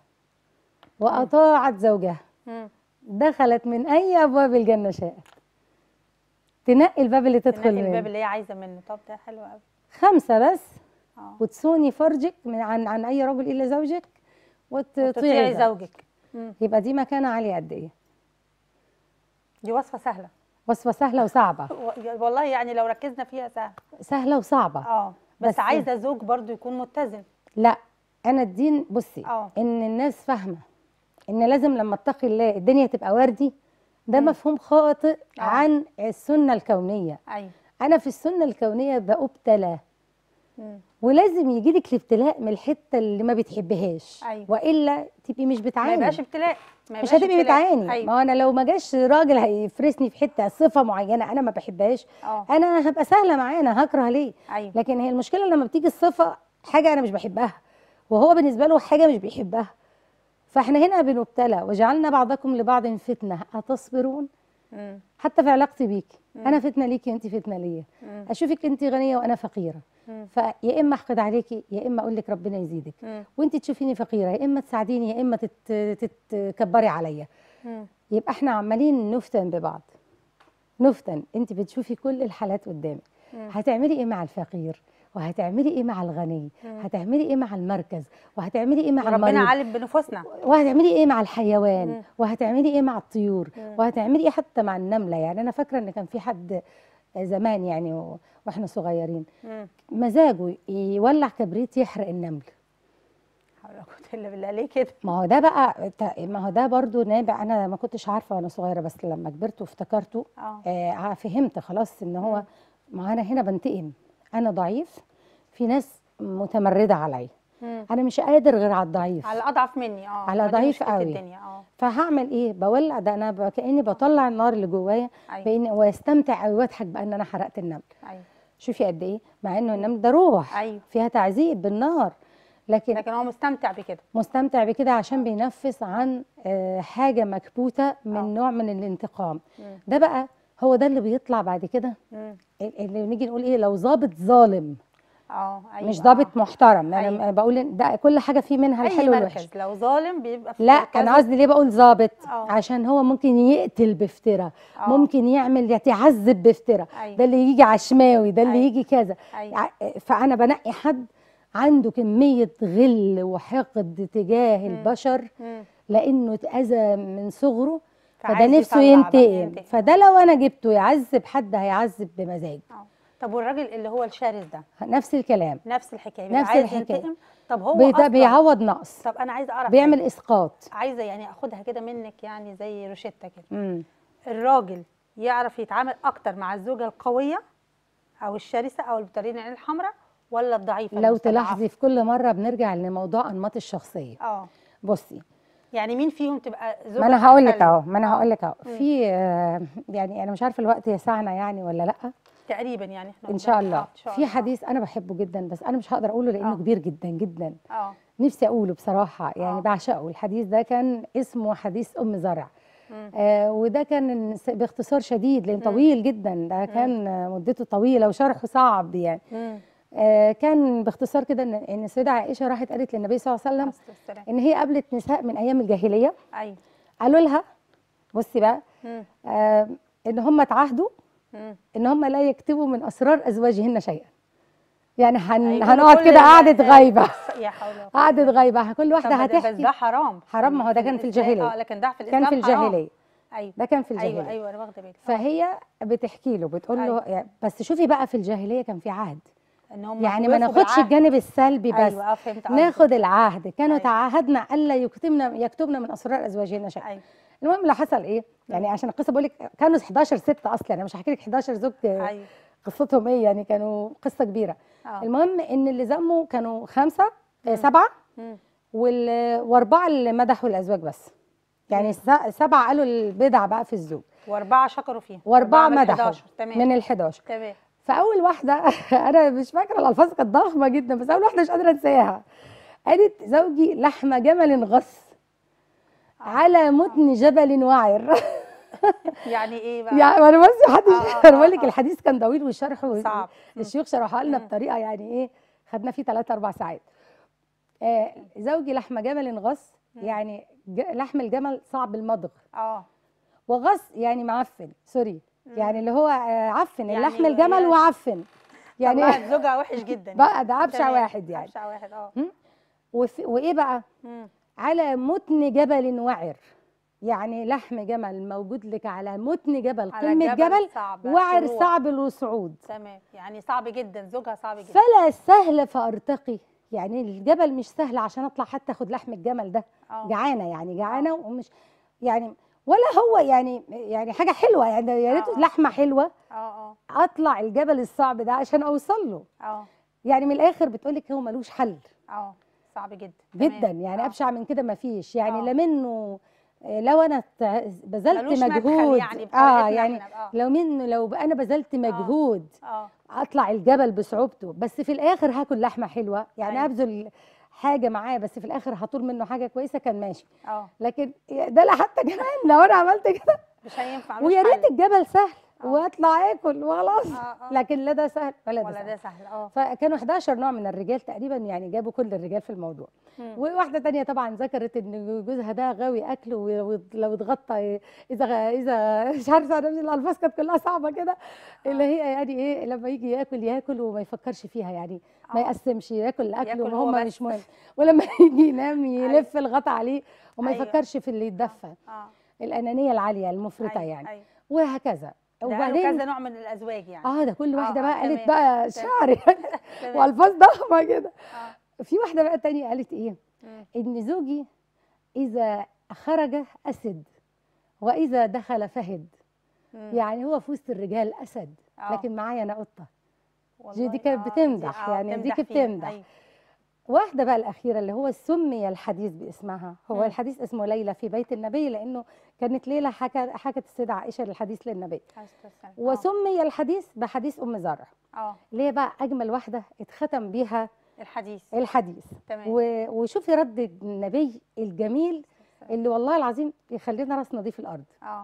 واطاعت زوجها اه دخلت من اي ابواب الجنه شاءت تنقي الباب اللي تدخل تنقي الباب منه اللي هي عايزه منه طب ده حلو قوي خمسه بس اه وتصوني فرجك من عن عن اي رجل الا زوجك وتطيعي وتطيعي زوجك زوجك مم. يبقى دي مكانه عاليه قد ايه دي وصفه سهله وصفه سهله وصعبه و- والله يعني لو ركزنا فيها سهل سهله وصعبه اه بس, بس- عايزه زوج برضو يكون متزن لا انا الدين بصي اه. ان الناس فاهمه ان لازم لما اتقي الله الدنيا تبقى وردي ده مفهوم خاطئ اه. عن السنه الكونيه ايوه انا في السنه الكونيه بأبتلى مم. ولازم يجي لك الابتلاء من الحته اللي ما بتحبهاش أيوة. والا تبقي مش ما بتعاني يبقاش ابتلاء ما مش يبقاش هتبقي ابتلاء. بتعاني ما ايوه هو انا لو ما جاش راجل هيفرسني في حته صفه معينه انا ما بحبهاش اه انا هبقى سهله معاه انا هكره ليه ايوه لكن هي المشكله لما بتيجي الصفه حاجه انا مش بحبها وهو بالنسبه له حاجه مش بيحبها فاحنا هنا بنبتلى وجعلنا بعضكم لبعض فتنه اتصبرون مم. حتى في علاقتي بيكي انا فتنه ليكي وانت فتنه ليا مم. اشوفك انت غنيه وانا فقيره مم. فيا اما احقد عليكي يا اما اقول لك ربنا يزيدك مم. وانت تشوفيني فقيره يا اما تساعديني يا اما تت- تتكبري عليا مم. يبقى احنا عمالين نفتن ببعض نفتن انت بتشوفي كل الحالات قدامك مم. هتعملي ايه مع الفقير وهتعملي ايه مع الغني هتعملي ايه مع المركز وهتعملي ايه مع ربنا المريض عالم بنفوسنا وهتعملي ايه مع الحيوان مم. وهتعملي ايه مع الطيور مم. وهتعملي ايه حتى مع النمله يعني انا فاكره ان كان في حد زمان يعني و- واحنا صغيرين مم. مزاجه يولع كبريت يحرق النمل حول ولا قوه الا بالله ليه كده ما هو ده بقى ت- ما هو ده برضو نابع انا ما كنتش عارفه وانا صغيره بس لما كبرت وافتكرته اه آه فهمت خلاص ان هو ما انا هنا بنتقم انا ضعيف في ناس متمرده عليا مم. انا مش قادر غير على الضعيف على اضعف مني اه على ما دي ضعيف مشكلة قوي. الدنيا اه فهعمل ايه بولع ده انا ب- كاني بطلع النار اللي جوايا ايوه بإن واستمتع قوي واضحك بان انا حرقت النمل ايوه شوفي قد ايه مع انه النمل ده روح ايوه فيها تعذيب بالنار لكن لكن هو مستمتع بكده مستمتع بكده عشان بينفس عن آه، حاجه مكبوته من آه. نوع من الانتقام مم. ده بقى هو ده اللي بيطلع بعد كده مم. اللي نيجي نقول ايه لو ظابط ظالم اه ايوه مش ضابط آه. محترم انا أيوة. بقول إن ده كل حاجه فيه منها اي الحلو والوحش مركز لو ظالم بيبقى في لا مركزه. انا قصدي ليه بقول ظابط آه. عشان هو ممكن يقتل بافتراء آه. ممكن يعمل يتعذب بافتراء أيوة. ده اللي يجي عشماوي ده اللي أيوة. يجي كذا أيوة. ع- فانا بنقي حد عنده كميه غل وحقد تجاه البشر مم. لانه اتاذى من صغره فده فعايز نفسه يطلع بقى، ينتقم ينتقم. فده لو انا جبته يعذب حد هيعذب بمزاج آه. طب والراجل اللي هو الشرس ده نفس الكلام نفس الحكايه بيبقى نفس عايز الحكاية. ينتقم طب هو بيت- أصلاً بيعوض نقص طب انا عايزه اعرف بيعمل حاجة. اسقاط عايزه يعني اخدها كده منك يعني زي روشته كده مم. الراجل يعرف يتعامل اكتر مع الزوجه القويه او الشرسه او اللي بتورينا العين الحمراء ولا الضعيفه لو المستضعفة؟ تلاحظي في كل مره بنرجع لموضوع انماط الشخصيه اه بصي يعني مين فيهم تبقى زوجة ما انا هقول لك أحسن؟ اهو ما انا آه. هقول لك اهو في آه، يعني انا مش عارفه الوقت يسعنا يعني ولا لا تقريبا يعني احنا ان شاء قدام- الله آه، إن شاء في الله. حديث انا بحبه جدا بس انا مش هقدر اقوله لانه آه. كبير جدا جدا اه نفسي اقوله بصراحه يعني آه. بعشقه الحديث ده كان اسمه حديث ام زرع مم. آه وده كان س- باختصار شديد لان طويل جدا ده كان آه، مدته طويله وشرحه صعب يعني مم. آه كان باختصار كده ان ان السيده عائشه راحت قالت للنبي صلى الله عليه وسلم الصلاة والسلام. ان هي قابلت نساء من ايام الجاهليه ايوه قالوا لها بصي بقى مم. آه ان هم اتعهدوا مم. ان هم لا يكتبوا من اسرار ازواجهن شيئا يعني هن... هيقولوا هنقعد كل كده ال- قعده غيبه يا حول ولا قوة قعده إلا بالله. غيبه كل واحده طب ده- بس هتحكي ده حرام حرام ما هو ده كان في الإسلام- الجاهلية. اه لكن ده في الاسلام كان في حرام. الجاهليه ايوه ده كان في الجاهليه ايوه ايوه انا واخده بالي فهي بتحكي له بتقول له أيوة. يعني بس شوفي بقى في الجاهليه كان في عهد ان هم يعني ما يوافقوا ناخدش بالعهد. الجانب السلبي بس ايوه اه فهمت قصدك. ناخد العهد كانوا أيوة. تعهدنا الا يكتبنا يكتبنا من اسرار ازواجهن شيئا ايوه المهم اللي حصل ايه يعني عشان القصه بقول لك كانوا 11 ست اصلا انا مش هحكي لك 11 زوج ايوه قصتهم ايه يعني كانوا قصه كبيره اه المهم ان اللي ذموا كانوا خمسه آه، سبعه مم. وال- واربعه اللي مدحوا الازواج بس يعني س- سبعه قالوا البدع بقى في الزوج واربعه شكروا فيها واربعه من مدحوا 11 تمام من ال 11 تمام فاول واحده انا مش فاكره الالفاظ كانت ضخمه جدا بس اول واحده مش قادره انساها قالت زوجي لحم جمل غص على متن جبل وعر يعني ايه بقى يعني انا بس محدش آه، آه، انا بقول لك آه. الحديث كان طويل والشرح و- صعب. الشيوخ شرحها لنا مم. بطريقه يعني ايه خدنا فيه 3 4 ساعات آه زوجي لحم جمل غص يعني ج- لحم الجمل صعب المضغ اه وغص يعني معفن سوري يعني اللي هو آه، عفن يعني اللحم الجمل هي- وعفن يعني يعني زوجها وحش جدا بقى ده ابشع تمام. واحد يعني ابشع واحد اه وف... وايه بقى مم. على متن جبل وعر يعني لحم جمل موجود لك على متن جبل على قمه جبل صعب وعر طلوع. صعب الصعود تمام يعني صعب جدا زوجها صعب جدا فلا سهل فارتقي يعني الجبل مش سهل عشان اطلع حتى اخد لحم الجمل ده اه جعانه يعني جعانه ومش يعني ولا هو يعني يعني حاجه حلوه يعني يا ريت آه. لحمه حلوه اه اه اطلع الجبل الصعب ده عشان اوصل له اه يعني من الاخر بتقولك هو ملوش حل اه صعب جدا جدا تمام. يعني آه. ابشع من كده ما فيش يعني آه. لا منه آه، لو انا تع- بذلت ملوش مدخل مجهود يعني اه بطريقتنا يعني إحنا، اه لو منه لو بقى انا بذلت مجهود اه اطلع الجبل بصعوبته بس في الاخر هاكل لحمه حلوه يعني أيوة. ابذل حاجه معاه بس في الاخر هطول منه حاجه كويسه كان ماشي اه لكن ده لا حتى كمان لو انا عملت كده مش هينفع ملوش ويا ريت حل. الجبل سهل آه. واطلع اكل وخلاص آه، آه. لكن لا ده سهل ولا ده ولا سهل ده سهل اه فكانوا 11 نوع من الرجال تقريبا يعني جابوا كل الرجال في الموضوع مم. وواحده تانية طبعا ذكرت ان جوزها ده غاوي اكل ولو اتغطى اذا غ- اذا مش عارفه انا الالفاظ كانت كلها صعبه كده اللي هي يعني ايه لما يجي ياكل ياكل وما يفكرش فيها يعني ما آه. يقسمش ياكل الاكل ياكل هو وهم بس. مش مهم ولما يجي ينام يلف الغطا عليه وما أيوة. يفكرش في اللي يتدفى اه الانانيه العاليه المفرطه أيوة، يعني أيوة. وهكذا ده قالوا كذا نوع من الازواج يعني اه ده كل واحده آه، بقى قالت تمام. بقى تمام. شعر يعني تمام. والفاظ ضخمه كده اه في واحده بقى تانية قالت ايه مم. ان زوجي اذا خرج اسد واذا دخل فهد مم. يعني هو في وسط الرجال اسد آه. لكن معايا انا قطه والله دي كانت آه، بتمدح آه، يعني دي كانت فيه. بتمدح. أيوة. واحده بقى الاخيره اللي هو سمي الحديث باسمها هو مم. الحديث اسمه ليلى في بيت النبي لانه كانت ليلى حكى حكت السيده عائشه الحديث للنبي عليه الصلاة والسلام. وسمي الحديث بحديث ام زرع اه اللي هي بقى اجمل واحده اتختم بيها الحديث الحديث تمام و- وشوفي رد النبي الجميل اللي والله العظيم يخلينا راس نظيف الارض اه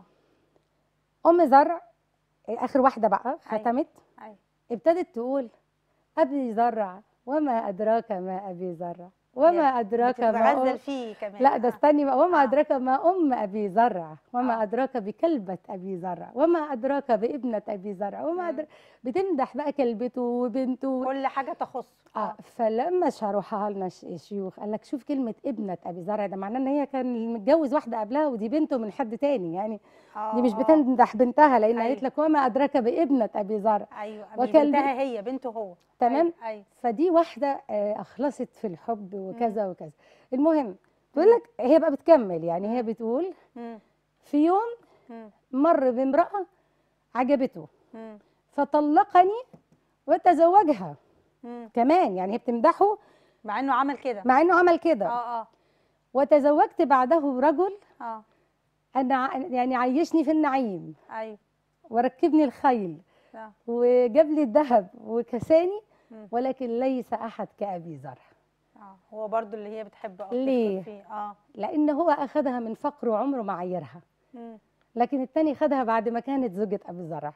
ام زرع اخر واحده بقى ختمت ايوه ابتدت تقول ابي زرع وما ادراك ما ابي زرع وما ادراك ما بتتغزل أم فيه كمان لا ده آه. استني بقى وما آه. ادراك ما ام ابي زرع وما آه. ادراك بكلبه ابي زرع وما ادراك بابنه ابي زرع وما مم. أدراك بتمدح بقى كلبته وبنته كل حاجه تخص اه فلما شرحها لنا الش- الشيوخ قال لك شوف كلمه ابنه ابي زرع ده معناه ان هي كان متجوز واحده قبلها ودي بنته من حد تاني يعني آه، دي مش آه. بتمدح بنتها لان أيوة. قالت لك وما ادراك بابنه ابي زرع ايوه مش وكلب- بنتها هي بنته هو تمام ايوه, أيوة. فدي واحده آه، اخلصت في الحب وكذا وكذا المهم تقول لك هي بقى بتكمل يعني هي بتقول مم. في يوم مم. مر بامراه عجبته مم. فطلقني وتزوجها مم. كمان يعني هي بتمدحه مع انه عمل كده مع انه عمل كده اه اه وتزوجت بعده رجل اه انا ع- يعني عيشني في النعيم ايوه وركبني الخيل آه. وجاب لي الذهب وكساني مم. ولكن ليس احد كابي زرع اه هو برضو اللي هي بتحبه او ليه؟ بتشكر فيه اه لان هو اخذها من فقر وعمره ما عيرها مم. لكن التاني خدها بعد ما كانت زوجة ابي زرع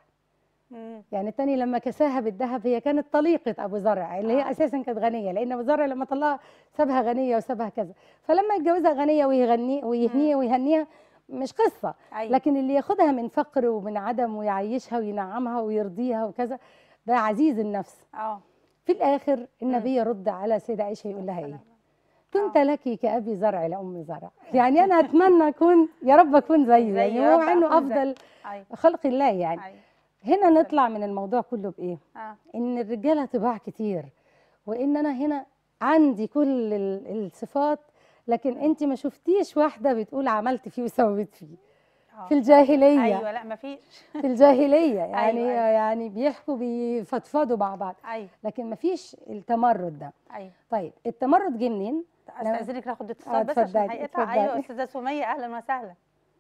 مم. يعني التاني لما كساها بالذهب هي كانت طليقة ابو زرع اللي هي آه. اساسا كانت غنية لان ابو زرع لما طلقها سابها غنية وسابها كذا فلما يتجوزها غنية ويغني ويهنيها ويهنيها مش قصة ايوه لكن اللي ياخدها من فقر ومن عدم ويعيشها وينعمها ويرضيها وكذا ده عزيز النفس اه في الاخر النبي يرد على سيدة عائشة يقول لها ايه سلام. كنت لك كأبي زرع لأم زرع يعني أنا أتمنى أكون يا رب أكون زيه زي يعني يا هو رب إنه أكون زي. أفضل ايوه خلق الله يعني ايوه هنا نطلع من الموضوع كله بإيه اه إن الرجالة طباع كتير وإن أنا هنا عندي كل ال- الصفات لكن أنت ما شفتيش واحدة بتقول عملت فيه وسويت فيه آه. في الجاهلية ايوه لا مفيش في الجاهلية يعني أيوة. يعني بيحكوا بيفضفضوا مع بعض ايوه لكن ما فيش التمرد ده ايوه طيب التمرد جه منين استاذنك ناخد آه، اتصال بس عشان اتفضلي، هيقطع اتفضلي. ايوه استاذه سميه اهلا وسهلا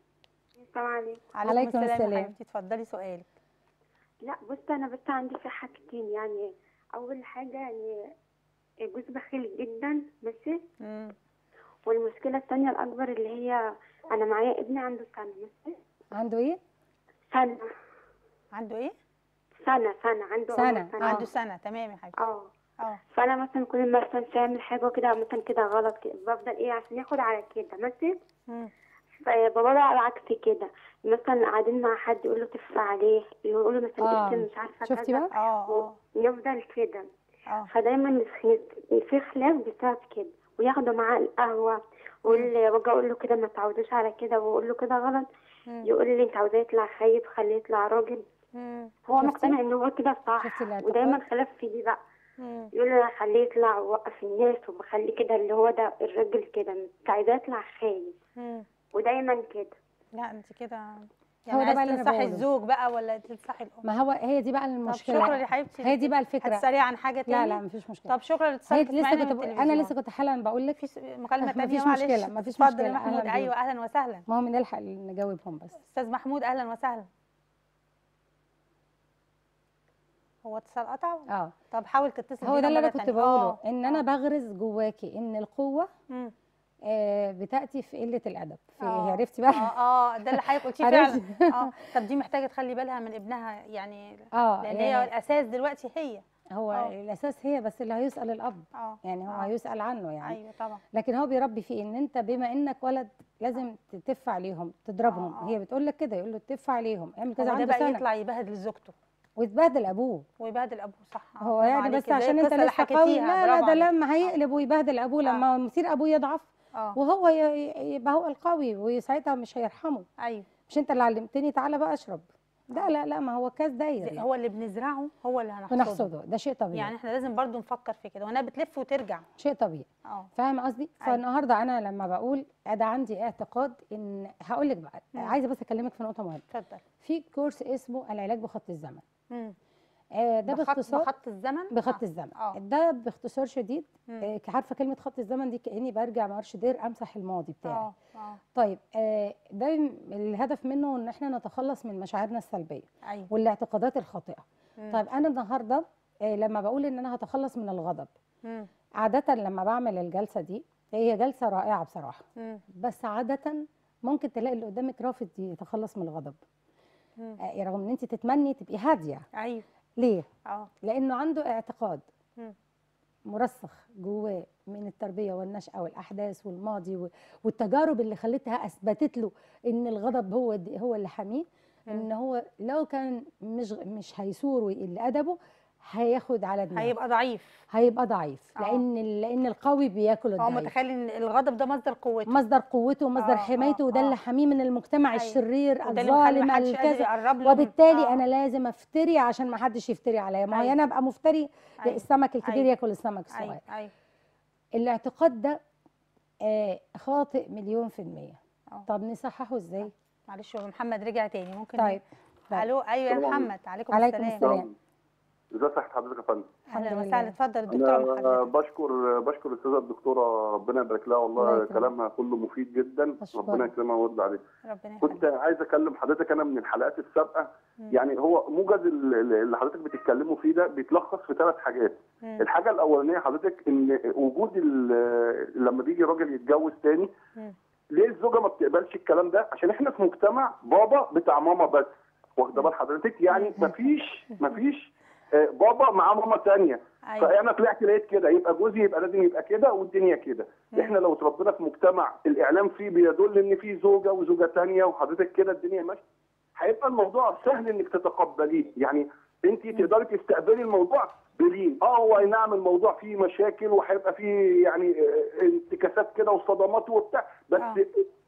السلام عليكم عليكم يا السلام. حبيبتي اتفضلي سؤالك لا بص انا بس عندي في حاجتين يعني اول حاجه يعني جوز بخيل جدا ماشي مم. والمشكله الثانيه الاكبر اللي هي انا معايا ابني عنده سنه ماشي عنده إيه؟ سنه عنده ايه سنه سنه عنده سنة، عمر سنه عنده سنه تمام يا حبيبتي اه اه فانا مثلا كل ما مثلا تعمل حاجه كده مثلا كده غلط كده بفضل ايه عشان ياخد على كده ماشي مم. فبابا بقى العكس كده مثلا قاعدين مع حد يقول له تف عليه يقول له مثلا آه. اسم مش عارفه شفتي كذا بقى؟ اه اه يفضل كده اه فدايما الخ- في خلاف بسبب كده وياخدوا معاه القهوة ويقول واجي اقول له كده ما تعودوش على كده واقول له كده غلط مم. يقول لي انت عاوزاه يطلع خايب خليه يطلع راجل مم. هو شفتي؟ مقتنع ان هو كده صح شفتي الاعتقاد؟ ودايما خلاف في دي بقى مم. يقول لي انا خليه يطلع ووقف الناس وبخليه كده اللي هو ده الراجل كده انت عايزاه يطلع خايب مم. ودايما كده لا انت كده هو يعني ده بقى عايز اللي أنا تنصحي بقوله. الزوج بقى ولا تنصحي الام ما هو هي دي بقى طب المشكله شكرا يا حبيبتي هي دي بقى الفكره هتسالي عن حاجه تاني لا لا مفيش مشكله طب شكرا هي لاتصالك لسه اسمعينا كنت من بقول- انا التلفزيون. لسه كنت حالا بقول لك في س- مكالمه مفيش تانية مشكلة، معلش مفيش اتفضل مشكلة، يا محمود أهلاً ايوه اهلا وسهلا ما هو نلحق نجاوبهم بس استاذ محمود اهلا وسهلا هو اتصال قطع اه طب حاول تتصل هو بينا ده اللي انا مرة كنت تانية. بقوله آه، ان انا آه. بغرز جواكي ان القوه مم. آه بتاتي في قله الادب في آه. عرفتي بقى اه اه ده اللي حضرتك قلتيه فعلا عرفتي؟ اه طب دي محتاجه تخلي بالها من ابنها يعني اه لان هي يعني الاساس دلوقتي هي هو آه. الاساس هي بس اللي هيسال الاب اه يعني هو آه. هيسال عنه يعني ايوه طبعا لكن هو بيربي فيه ان انت بما انك ولد لازم تتف عليهم تضربهم آه، آه. هي بتقول لك كده يقول له تف عليهم اعمل كذا هو ده عنده بقى سنه يطلع يبهدل زوجته ويتبهدل ابوه ويبهدل ابوه صح آه، هو برافو يعني عليكي. بس زي عشان انت القصة اللي لسه قوي حكيتيها، لا لا برافو ده عليكي. لما هيقلب ويبهدل ابوه لما مصير ابوه يضعف اه وهو ي- يبقى هو القوي وساعتها مش هيرحمه ايوه مش انت اللي علمتني تعالى بقى اشرب ده لا لا ما هو كاس داير زي- يعني. هو اللي بنزرعه هو اللي هنحصده بنحصده ده شيء طبيعي يعني احنا لازم برضو نفكر في كده وانا بتلف وترجع شيء طبيعي اه فاهمه قصدي أيوة. فالنهارده انا لما بقول ده عندي اعتقاد ان هقول لك بقى مم. عايزه بس اكلمك في نقطه مهمه اتفضل في كورس اسمه العلاج بخط الزمن مم. آه، ده بخط باختصار بخط الزمن بخط آه. الزمن اه ده باختصار شديد مم. آه، عارفه كلمه خط الزمن دي كاني برجع مارش دير امسح الماضي بتاعي اه اه طيب آه، ده م- الهدف منه ان احنا نتخلص من مشاعرنا السلبيه ايوه والاعتقادات الخاطئه مم. طيب انا النهارده آه، لما بقول ان انا هتخلص من الغضب مم. عاده لما بعمل الجلسه دي هي جلسه رائعه بصراحه مم. بس عاده ممكن تلاقي اللي قدامك رافض يتخلص من الغضب مم. آه، رغم ان انت تتمني تبقي هاديه ايوه ليه اه لانه عنده اعتقاد مم. مرسخ جواه من التربيه والنشأه والاحداث والماضي و- والتجارب اللي خلتها اثبتت له ان الغضب هو د- هو اللي حاميه ان هو لو كان مش مش هيثور ويقل ادبه هياخد على دماغه هيبقى ضعيف هيبقى ضعيف آه. لان لان القوي بياكل هو الضعيف متخيل ان الغضب ده مصدر قوته مصدر قوته ومصدر آه، حمايته آه، وده آه. اللي حاميه من المجتمع أيوة. الشرير وده اللي مخلي الظالم محدش قادر الكذا يقرب له وبالتالي آه. انا لازم افتري عشان ما حدش يفتري عليا ما هو أيوة. انا ابقى مفتري أيوة. السمك الكبير أيوة. ياكل السمك الصغير ايوه ايوه الاعتقاد ده آه خاطئ مليون في المية آه. طب نصححه ازاي معلش هو محمد رجع تاني ممكن طيب طيب. الو ايوه يا السلام عليكم. محمد عليكم, عليكم السلام السلام. ازي صحة حضرتك يا فندم الحمد اهلا لله. وسهلا اتفضل الدكتوره انا محمد بشكر بشكر الاستاذه الدكتوره ربنا يبارك لها الله والله يكرمك. كلامها كله مفيد جدا أشكرك. ربنا يكرمها ويرضى عليها ربنا كنت يخليك عايز اكلم حضرتك انا من الحلقات السابقه مم. يعني هو موجز ال- ال- اللي حضرتك بتتكلموا فيه ده بيتلخص في ثلاث حاجات مم. الحاجه الاولانيه حضرتك ان وجود ال- لما بيجي راجل يتجوز تاني مم. ليه الزوجه ما بتقبلش الكلام ده عشان احنا في مجتمع بابا بتاع ماما بس واخده بال حضرتك يعني مفيش مفيش آه، بابا مع ماما تانية ايوه فانا طلعت لقيت كده يبقى جوزي يبقى لازم يبقى كده والدنيا كده احنا لو اتربينا في مجتمع الاعلام فيه بيدل ان في زوجه وزوجه تانية وحضرتك كده الدنيا ماشيه هيبقى الموضوع سهل انك تتقبليه يعني انت تقدري تستقبلي الموضوع بلين اه هو أي نعم الموضوع فيه مشاكل وهيبقى فيه يعني آه، انتكاسات كده وصدمات وبتاع بس آه.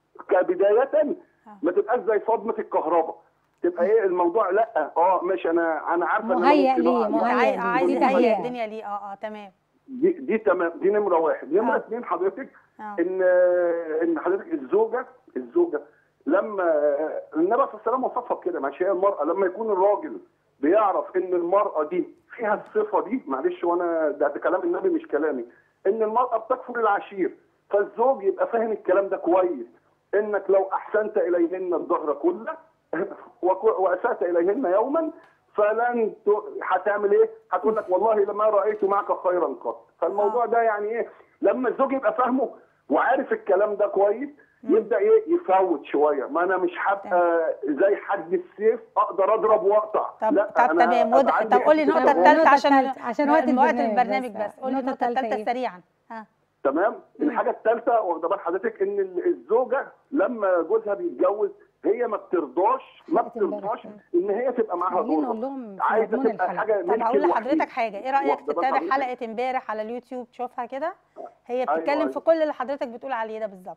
كبدايه ما تبقاش زي صدمه الكهرباء تبقى ايه الموضوع لا اه ماشي انا انا عارفه إن أنا مهيأ ممكن ليه، أقع. انت مهيأ عايز ليه. عايز دي تهيئ تهيئة. الدنيا ليه اه اه تمام دي دي تمام دي نمره واحد نمره آه. اثنين حضرتك اه ان ان حضرتك الزوجه الزوجه لما النبي صلى الله عليه وسلم وصفها بكده ماشي هي المراه لما يكون الراجل بيعرف ان المراه دي فيها الصفه دي معلش وانا ده, ده كلام النبي مش كلامي ان المراه بتكفر العشير فالزوج يبقى فاهم الكلام ده كويس انك لو احسنت اليهن الظهر كله وك- واسات اليهن يوما فلن ت... هتعمل ايه؟ هتقول لك والله لما رايت معك خيرا قط فالموضوع ده يعني ايه؟ لما الزوج يبقى فاهمه وعارف الكلام ده كويس يبدا ايه يفوت شويه ما انا مش هبقى زي حد السيف اقدر اضرب واقطع طب لا طب أنا تمام أبقى وضح عندي طب قولي حتة النقطه الغضب. الثالثه عشان التالتة، عشان وقت وقت البرنامج البرنامج بس. بس قولي النقطة النقطه التالتة الثالثه إيه؟ سريعا ها تمام الحاجه الثالثه واخده بال حضرتك ان ال- الزوجه لما جوزها بيتجوز هي ما بترضاش ما حلقة امبارح. بترضاش ان هي تبقى معاها عايزين دورها نقول لهم في عايزه مضمون تبقى الحلقة. حاجه طب ملك هقول الوحيد. لحضرتك حاجه ايه رايك واخدة بال تتابع حضرتك؟ حلقه امبارح على اليوتيوب تشوفها كده هي أيوة، بتتكلم أيوة. في كل اللي حضرتك بتقول عليه ده بالظبط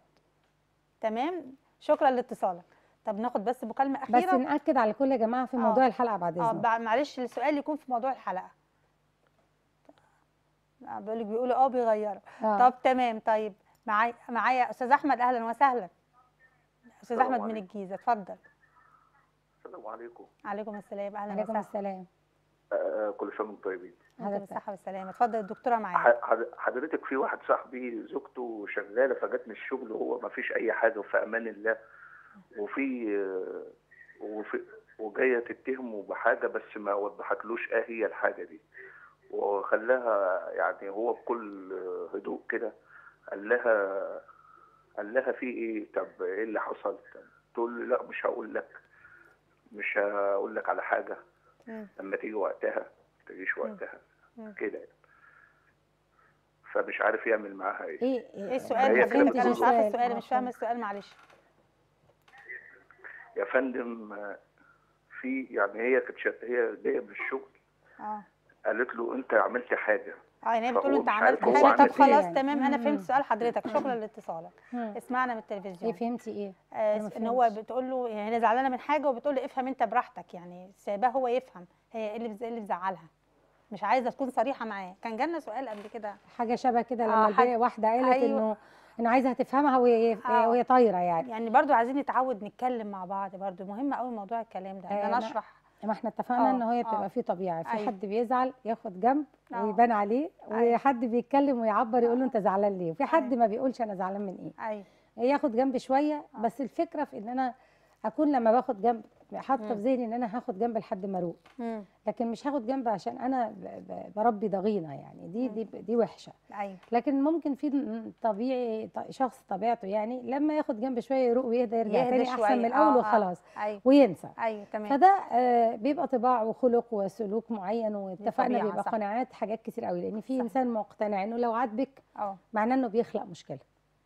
تمام شكرا لاتصالك طب ناخد بس مكالمه بس اخيره ناكد على كل يا جماعه في آه. موضوع الحلقه بعد اه اذنك بع- معلش السؤال يكون في موضوع الحلقه آه، بيقول لك بيقولوا اه بيغيروا آه. طب تمام طيب معايا معايا استاذ احمد اهلا وسهلا استاذ السلام احمد من عليكم. الجيزه اتفضل السلام عليكم عليكم السلام اهلا عليكم وسهلا السلام آه كل سنه وانتم طيبين انت حضرتك. بالصحه والسلامه اتفضل الدكتوره معايا ح- حض- حضرتك في واحد صاحبي زوجته شغاله فجت من الشغل وهو ما فيش اي حاجه وفي امان الله وفي آه، وفي وجايه تتهمه بحاجه بس ما وضحتلوش ايه هي الحاجه دي وخلاها يعني هو بكل آه، هدوء كده قال لها قال لها في ايه طب ايه اللي حصل تقول له لا مش هقول لك مش هقول لك على حاجه مم. لما تيجي وقتها ما تجيش وقتها مم. كده يعني. فمش عارف يعمل معاها ايه ايه ايه السؤال هي حضرتك فهمتش انا مش عارفه السؤال. السؤال آه، مش فاهمه فهمت. السؤال معلش يا فندم آه، في يعني هي كانت شا- هي جايه من الشغل اه قالت له انت عملت حاجه اه يعني هي بتقول له فهو انت مش عملت عارف هو حاجه عمل طب إيه. خلاص يعني. تمام انا مم. فهمت سؤال حضرتك شكرا لاتصالك مم. اسمعنا من ايه التلفزيون فهمتي ايه آه أنا ما ان هو فهمتش. بتقول له يعني هي زعلانه من حاجه وبتقول له افهم انت براحتك يعني سايباه هو يفهم هي ايه اللي بز- إيه اللي مزعلها مش عايزه تكون صريحه معاه كان جالنا سؤال قبل كده حاجه شبه كده آه، لما حاجة- البي- واحده قالت أيوة. انه انه عايزه تفهمها وهي آه. وهي طايره يعني يعني برضو عايزين نتعود نتكلم مع بعض برضو مهم قوي موضوع الكلام ده ان آه، انا أنا- اشرح ما احنا اتفقنا آه، ان هي آه. بتبقى في طبيعه في أيوة. حد بيزعل ياخد جنب آه. ويبان عليه أيوة. وحد بيتكلم ويعبر يقول له انت زعلان ليه وفي حد أيوة. ما بيقولش انا زعلان من ايه ايوه ياخد جنب شويه آه. بس الفكره في ان انا اكون لما باخد جنب حاطه مم. في ذهني ان انا هاخد جنب لحد ما اروق مم. لكن مش هاخد جنب عشان انا ب- ب- بربي ضغينه يعني دي دي دي وحشه ايوه لكن ممكن في ن- طبيعي ط- شخص طبيعته يعني لما ياخد جنب شويه يروق ويهدى يرجع يهدى تاني شوية. احسن من آه، الاول آه. وخلاص ايوه وينسى ايوه تمام فده آه، بيبقى طباع وخلق وسلوك معين واتفقنا طبيعة، بيبقى صح. قناعات حاجات كتير قوي لان في صح. انسان مقتنع انه لو عاتبك اه معناه انه بيخلق مشكله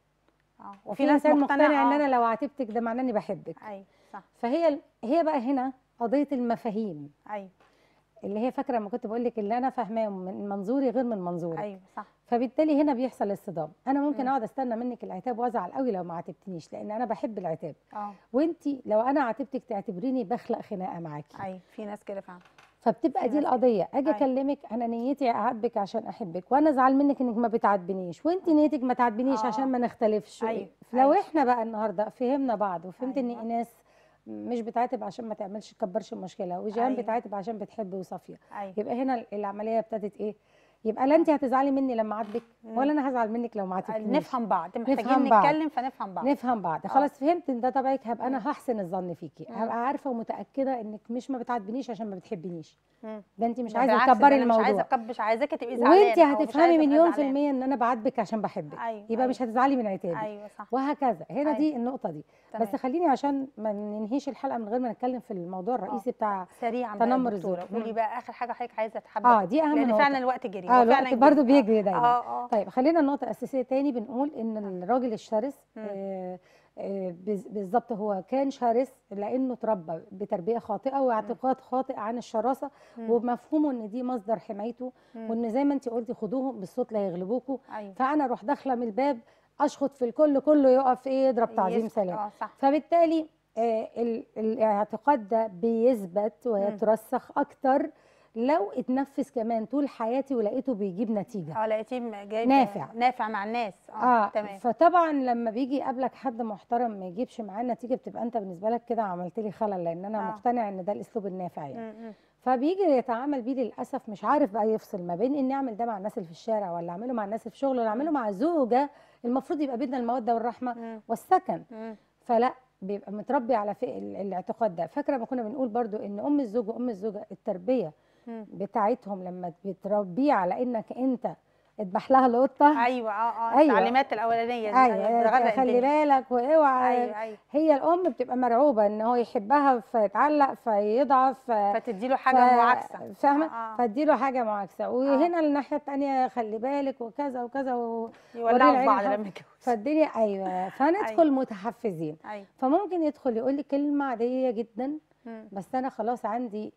اه وفي انسان مقتنع ان آه. انا لو عاتبتك ده معناه اني بحبك ايوه صح فهي هي بقى هنا قضيه المفاهيم ايوه اللي هي فاكره لما كنت بقول لك اللي انا فاهماه من منظوري غير من منظورك ايوه صح فبالتالي هنا بيحصل اصطدام انا ممكن مم. اقعد استنى منك العتاب وازعل قوي لو ما عاتبتنيش لان انا بحب العتاب اه وانت لو انا عاتبتك تعتبريني بخلق خناقه معاكي ايوه في ناس كده فعلا فبتبقى في دي ناس كده. القضيه اجي أيوة. اكلمك انا نيتي اعاتبك عشان احبك وانا ازعل منك انك ما بتعاتبنيش وانت نيتك ما تعاتبنيش آه. عشان ما نختلفش أيوة. لو أيوة. احنا بقى النهارده فهمنا بعض وفهمت ان أيوة. ايناس مش بتعاتب عشان ما تعملش تكبرش المشكله وجيهان أيوة. بتعاتب عشان بتحب وصافيه ايوه يبقى هنا العمليه ابتدت ايه يبقى لا انت هتزعلي مني لما اعاتبك مم. ولا انا هزعل منك لو ما عاتبتنيش نفهم بعض محتاجين نفهم بعض. نتكلم فنفهم بعض نفهم بعض آه. خلاص فهمت ان ده طبيعك هبقى مم. انا هحسن الظن فيكي مم. هبقى عارفه ومتاكده انك مش ما بتعاتبنيش عشان ما بتحبنيش مم. ده انت مش ده عايزه بالعكس، تكبري ده أنا مش عايزه الموضوع أكب- مش عايزاكي تبقي زعلانه وانت أو مش هتفهمي عايزة أبقى مليون في زعلانة. المية ان انا بعاتبك عشان بحبك ايوه يبقى مش هتزعلي من عتابي ايوه صح وهكذا هنا أيوة. دي النقطة دي تمام. بس خليني عشان ما ننهيش الحلقة من غير ما نتكلم في الموضوع الرئيسي بتاع سريعا بقى تنمر يا دكتوره الزوج. قولي مم. بقى اخر حاجه حضرتك عايزه تحبك اه دي اهم لان نقطة فعلا الوقت جري اه هو الوقت فعلا برضو جري. بيجري دايما اه اه طيب خلينا النقطة الأساسية تاني بنقول إن الراجل الشرس مم. آه، آه، بز- بالظبط هو كان شرس لأنه اتربى بتربية خاطئة واعتقاد خاطئ عن الشراسة مم. ومفهومه إن دي مصدر حمايته مم. وإن زي ما أنت قلتي خدوهم بالصوت لا يغلبوكوا ايوه فأنا أروح داخلة من الباب أشخط في الكل كله يقف إيه يضرب تعظيم يسكت. سلام اه صح فبالتالي آه، ال- الاعتقاد ده بيثبت ويترسخ أكتر لو اتنفذ كمان طول حياتي ولقيته بيجيب نتيجة اه لقيتيه جايب نافع. نافع مع الناس اه, اه تمام فطبعا لما بيجي يقابلك حد محترم ما يجيبش معاه نتيجه بتبقى انت بالنسبه لك كده عملت لي خلل لان انا آه. مقتنع ان ده الاسلوب النافع يعني مم، مم. فبيجي يتعامل بيه للاسف مش عارف بقى يفصل ما بين اني اعمل ده مع الناس اللي في الشارع ولا اعمله مع الناس اللي في شغل ولا اعمله مع زوجه المفروض يبقى بيننا الموده والرحمه مم. والسكن مم. فلا بيبقى متربي على في ال- الاعتقاد ده فاكره ما كنا بنقول برضو ان ام الزوج وام الزوجه التربيه مم. بتاعتهم لما بتربيه على انك انت اذبح لها القطه ايوه اه اه أيوة. التعليمات الاولانيه دي ايوه بتغرق خلي الدنيا. بالك واوعى ايوه ايوه هي الام بتبقى مرعوبه ان هو يحبها فيتعلق فيضعف ف... فتدي له حاجه ف- معاكسه فاهمه آه. فاديله حاجه معاكسه وهنا الناحيه الثانيه خلي بالك وكذا وكذا و... يولعوا في العين بعض حق. لما يتجوزوا فالدنيا ايوه فندخل متحفزين ايوه فممكن يدخل يقول لي كلمه عاديه جدا مم. بس انا خلاص عندي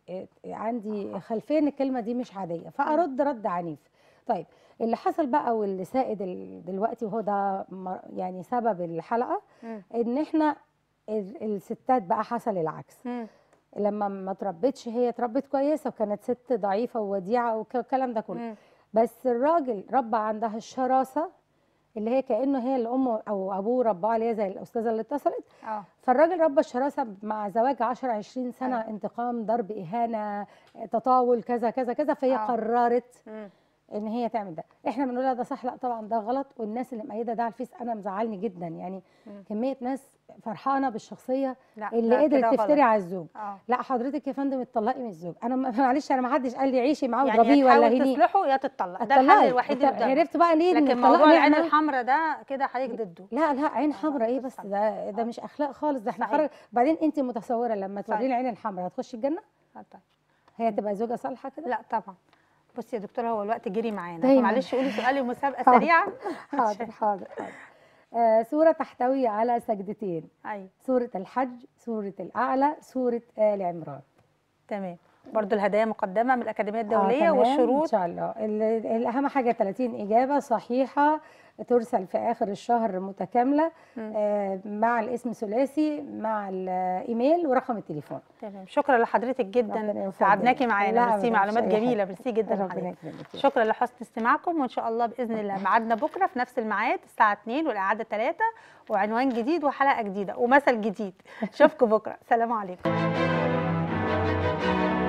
عندي خلفيه ان الكلمه دي مش عاديه فارد رد عنيف طيب اللي حصل بقى واللي سائد ال- دلوقتي وهو ده مر- يعني سبب الحلقه مم. ان احنا ال- الستات بقى حصل العكس مم. لما ما تربتش هي اتربت كويسه وكانت ست ضعيفه ووديعه والكلام ده كله مم. بس الراجل ربى عندها الشراسه اللي هي كانه هي اللي امه او ابوه رباه عليها زي الاستاذه اللي اتصلت اه فالراجل ربى الشراسه مع زواج 10 20 سنه أيوة. انتقام ضرب اهانه تطاول كذا كذا كذا فهي آه. قررت مم. ان هي تعمل ده احنا بنقول لها ده صح لا طبعا ده غلط والناس اللي مأيده ده على الفيس انا مزعلني جدا يعني مم. كميه ناس فرحانه بالشخصيه لا اللي لا، كده قدرت غلط. تفتري على الزوج اه لا حضرتك يا فندم اتطلقي من الزوج انا ما- معلش انا ما حدش قال لي عيشي معاه يعني واضربيه يا ولا تحاول هنيه تصلحه يا تتطلق ده الحل اتطلقي. الوحيد اللي ات- قدامك عرفت بقى ليه إن لكن الطلاق موضوع العين نعمة؟ الحمراء ده كده حضرتك ضده لا لا عين حمراء ايه لا، بس صح. ده ده مش اخلاق خالص ده احنا صحيح. خرج بعدين انت متصوره لما صحيح. توريني العين الحمراء هتخشي الجنه آه، طيب. هي تبقى زوجه صالحه كده لا طبعا بصي يا دكتوره هو الوقت جري معانا دايماً. معلش قولي سؤال مسابقه حاضر. سريعه حاضر حاضر حاضر آه سوره تحتوي على سجدتين ايوه سوره الحج سوره الاعلى سوره ال عمران تمام برضو الهدايا مقدمه من الاكاديميه الدوليه تمام، ان والشروط شاء الله ال- الاهم حاجه 30 اجابه صحيحه ترسل في اخر الشهر متكامله مم. آه مع الاسم ثلاثي مع الايميل ورقم التليفون تمام شكرا لحضرتك ربنا جدا يوفقك. تعبناكي لا معانا أبداً، ميرسي مش معلومات أي حاجة. جميله ميرسي جدا ربنا لحضرتك يكرمك شكرا لحسن استماعكم وان شاء الله باذن الله ميعادنا بكره في نفس الميعاد الساعه 2 والاعاده 3 وعنوان جديد وحلقه جديده ومثل جديد اشوفكم بكره سلام عليكم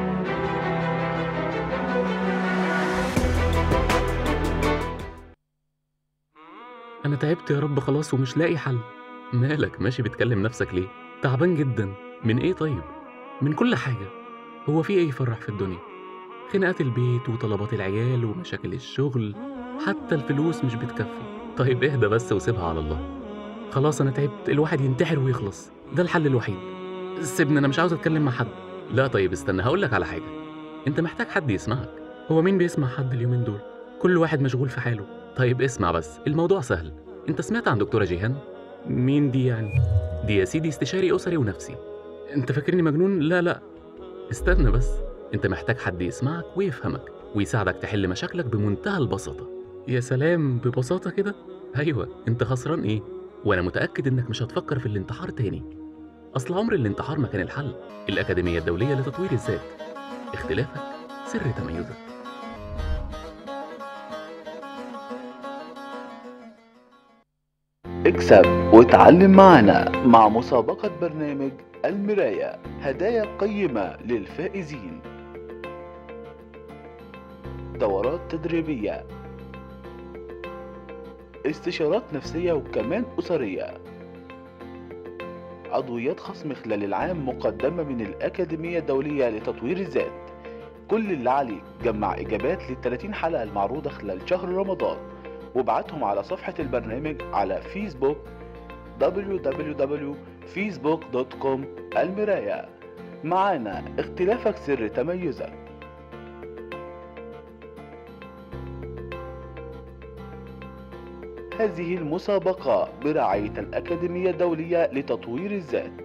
أنا تعبت يا رب خلاص ومش لاقي حل مالك ماشي بتكلم نفسك ليه تعبان جدا من إيه طيب من كل حاجة هو في إيه يفرح في الدنيا خناقات البيت وطلبات العيال ومشاكل الشغل حتى الفلوس مش بتكفي طيب اهدى بس وسيبها على الله خلاص أنا تعبت الواحد ينتحر ويخلص ده الحل الوحيد سيبني أنا مش عاوز أتكلم مع حد لا طيب استنى هقولك على حاجة أنت محتاج حد يسمعك هو مين بيسمع حد اليومين دول كل واحد مشغول في حاله طيب اسمع بس الموضوع سهل انت سمعت عن دكتورة جيهان مين دي يعني دي يا سيدي استشاري اسري ونفسي انت فاكرني مجنون لا لا استنى بس انت محتاج حد يسمعك ويفهمك ويساعدك تحل مشاكلك بمنتهى البساطة يا سلام ببساطة كده ايوه انت خسران ايه وانا متأكد انك مش هتفكر في الانتحار تاني اصل عمر الانتحار ما كان الحل الاكاديمية الدولية لتطوير الذات اختلافك سر تميزك اكسب واتعلم معنا مع مسابقة برنامج المراية هدايا قيمة للفائزين دورات تدريبية استشارات نفسية وكمان أسرية عضويات خصم خلال العام مقدمة من الأكاديمية الدولية لتطوير الذات كل اللي عليك جمع إجابات لل 30 حلقة المعروضة خلال شهر رمضان وابعتهم على صفحة البرنامج على فيسبوك www.facebook.com المراية معانا اختلافك سر تميزك هذه المسابقة برعاية الأكاديمية الدولية لتطوير الذات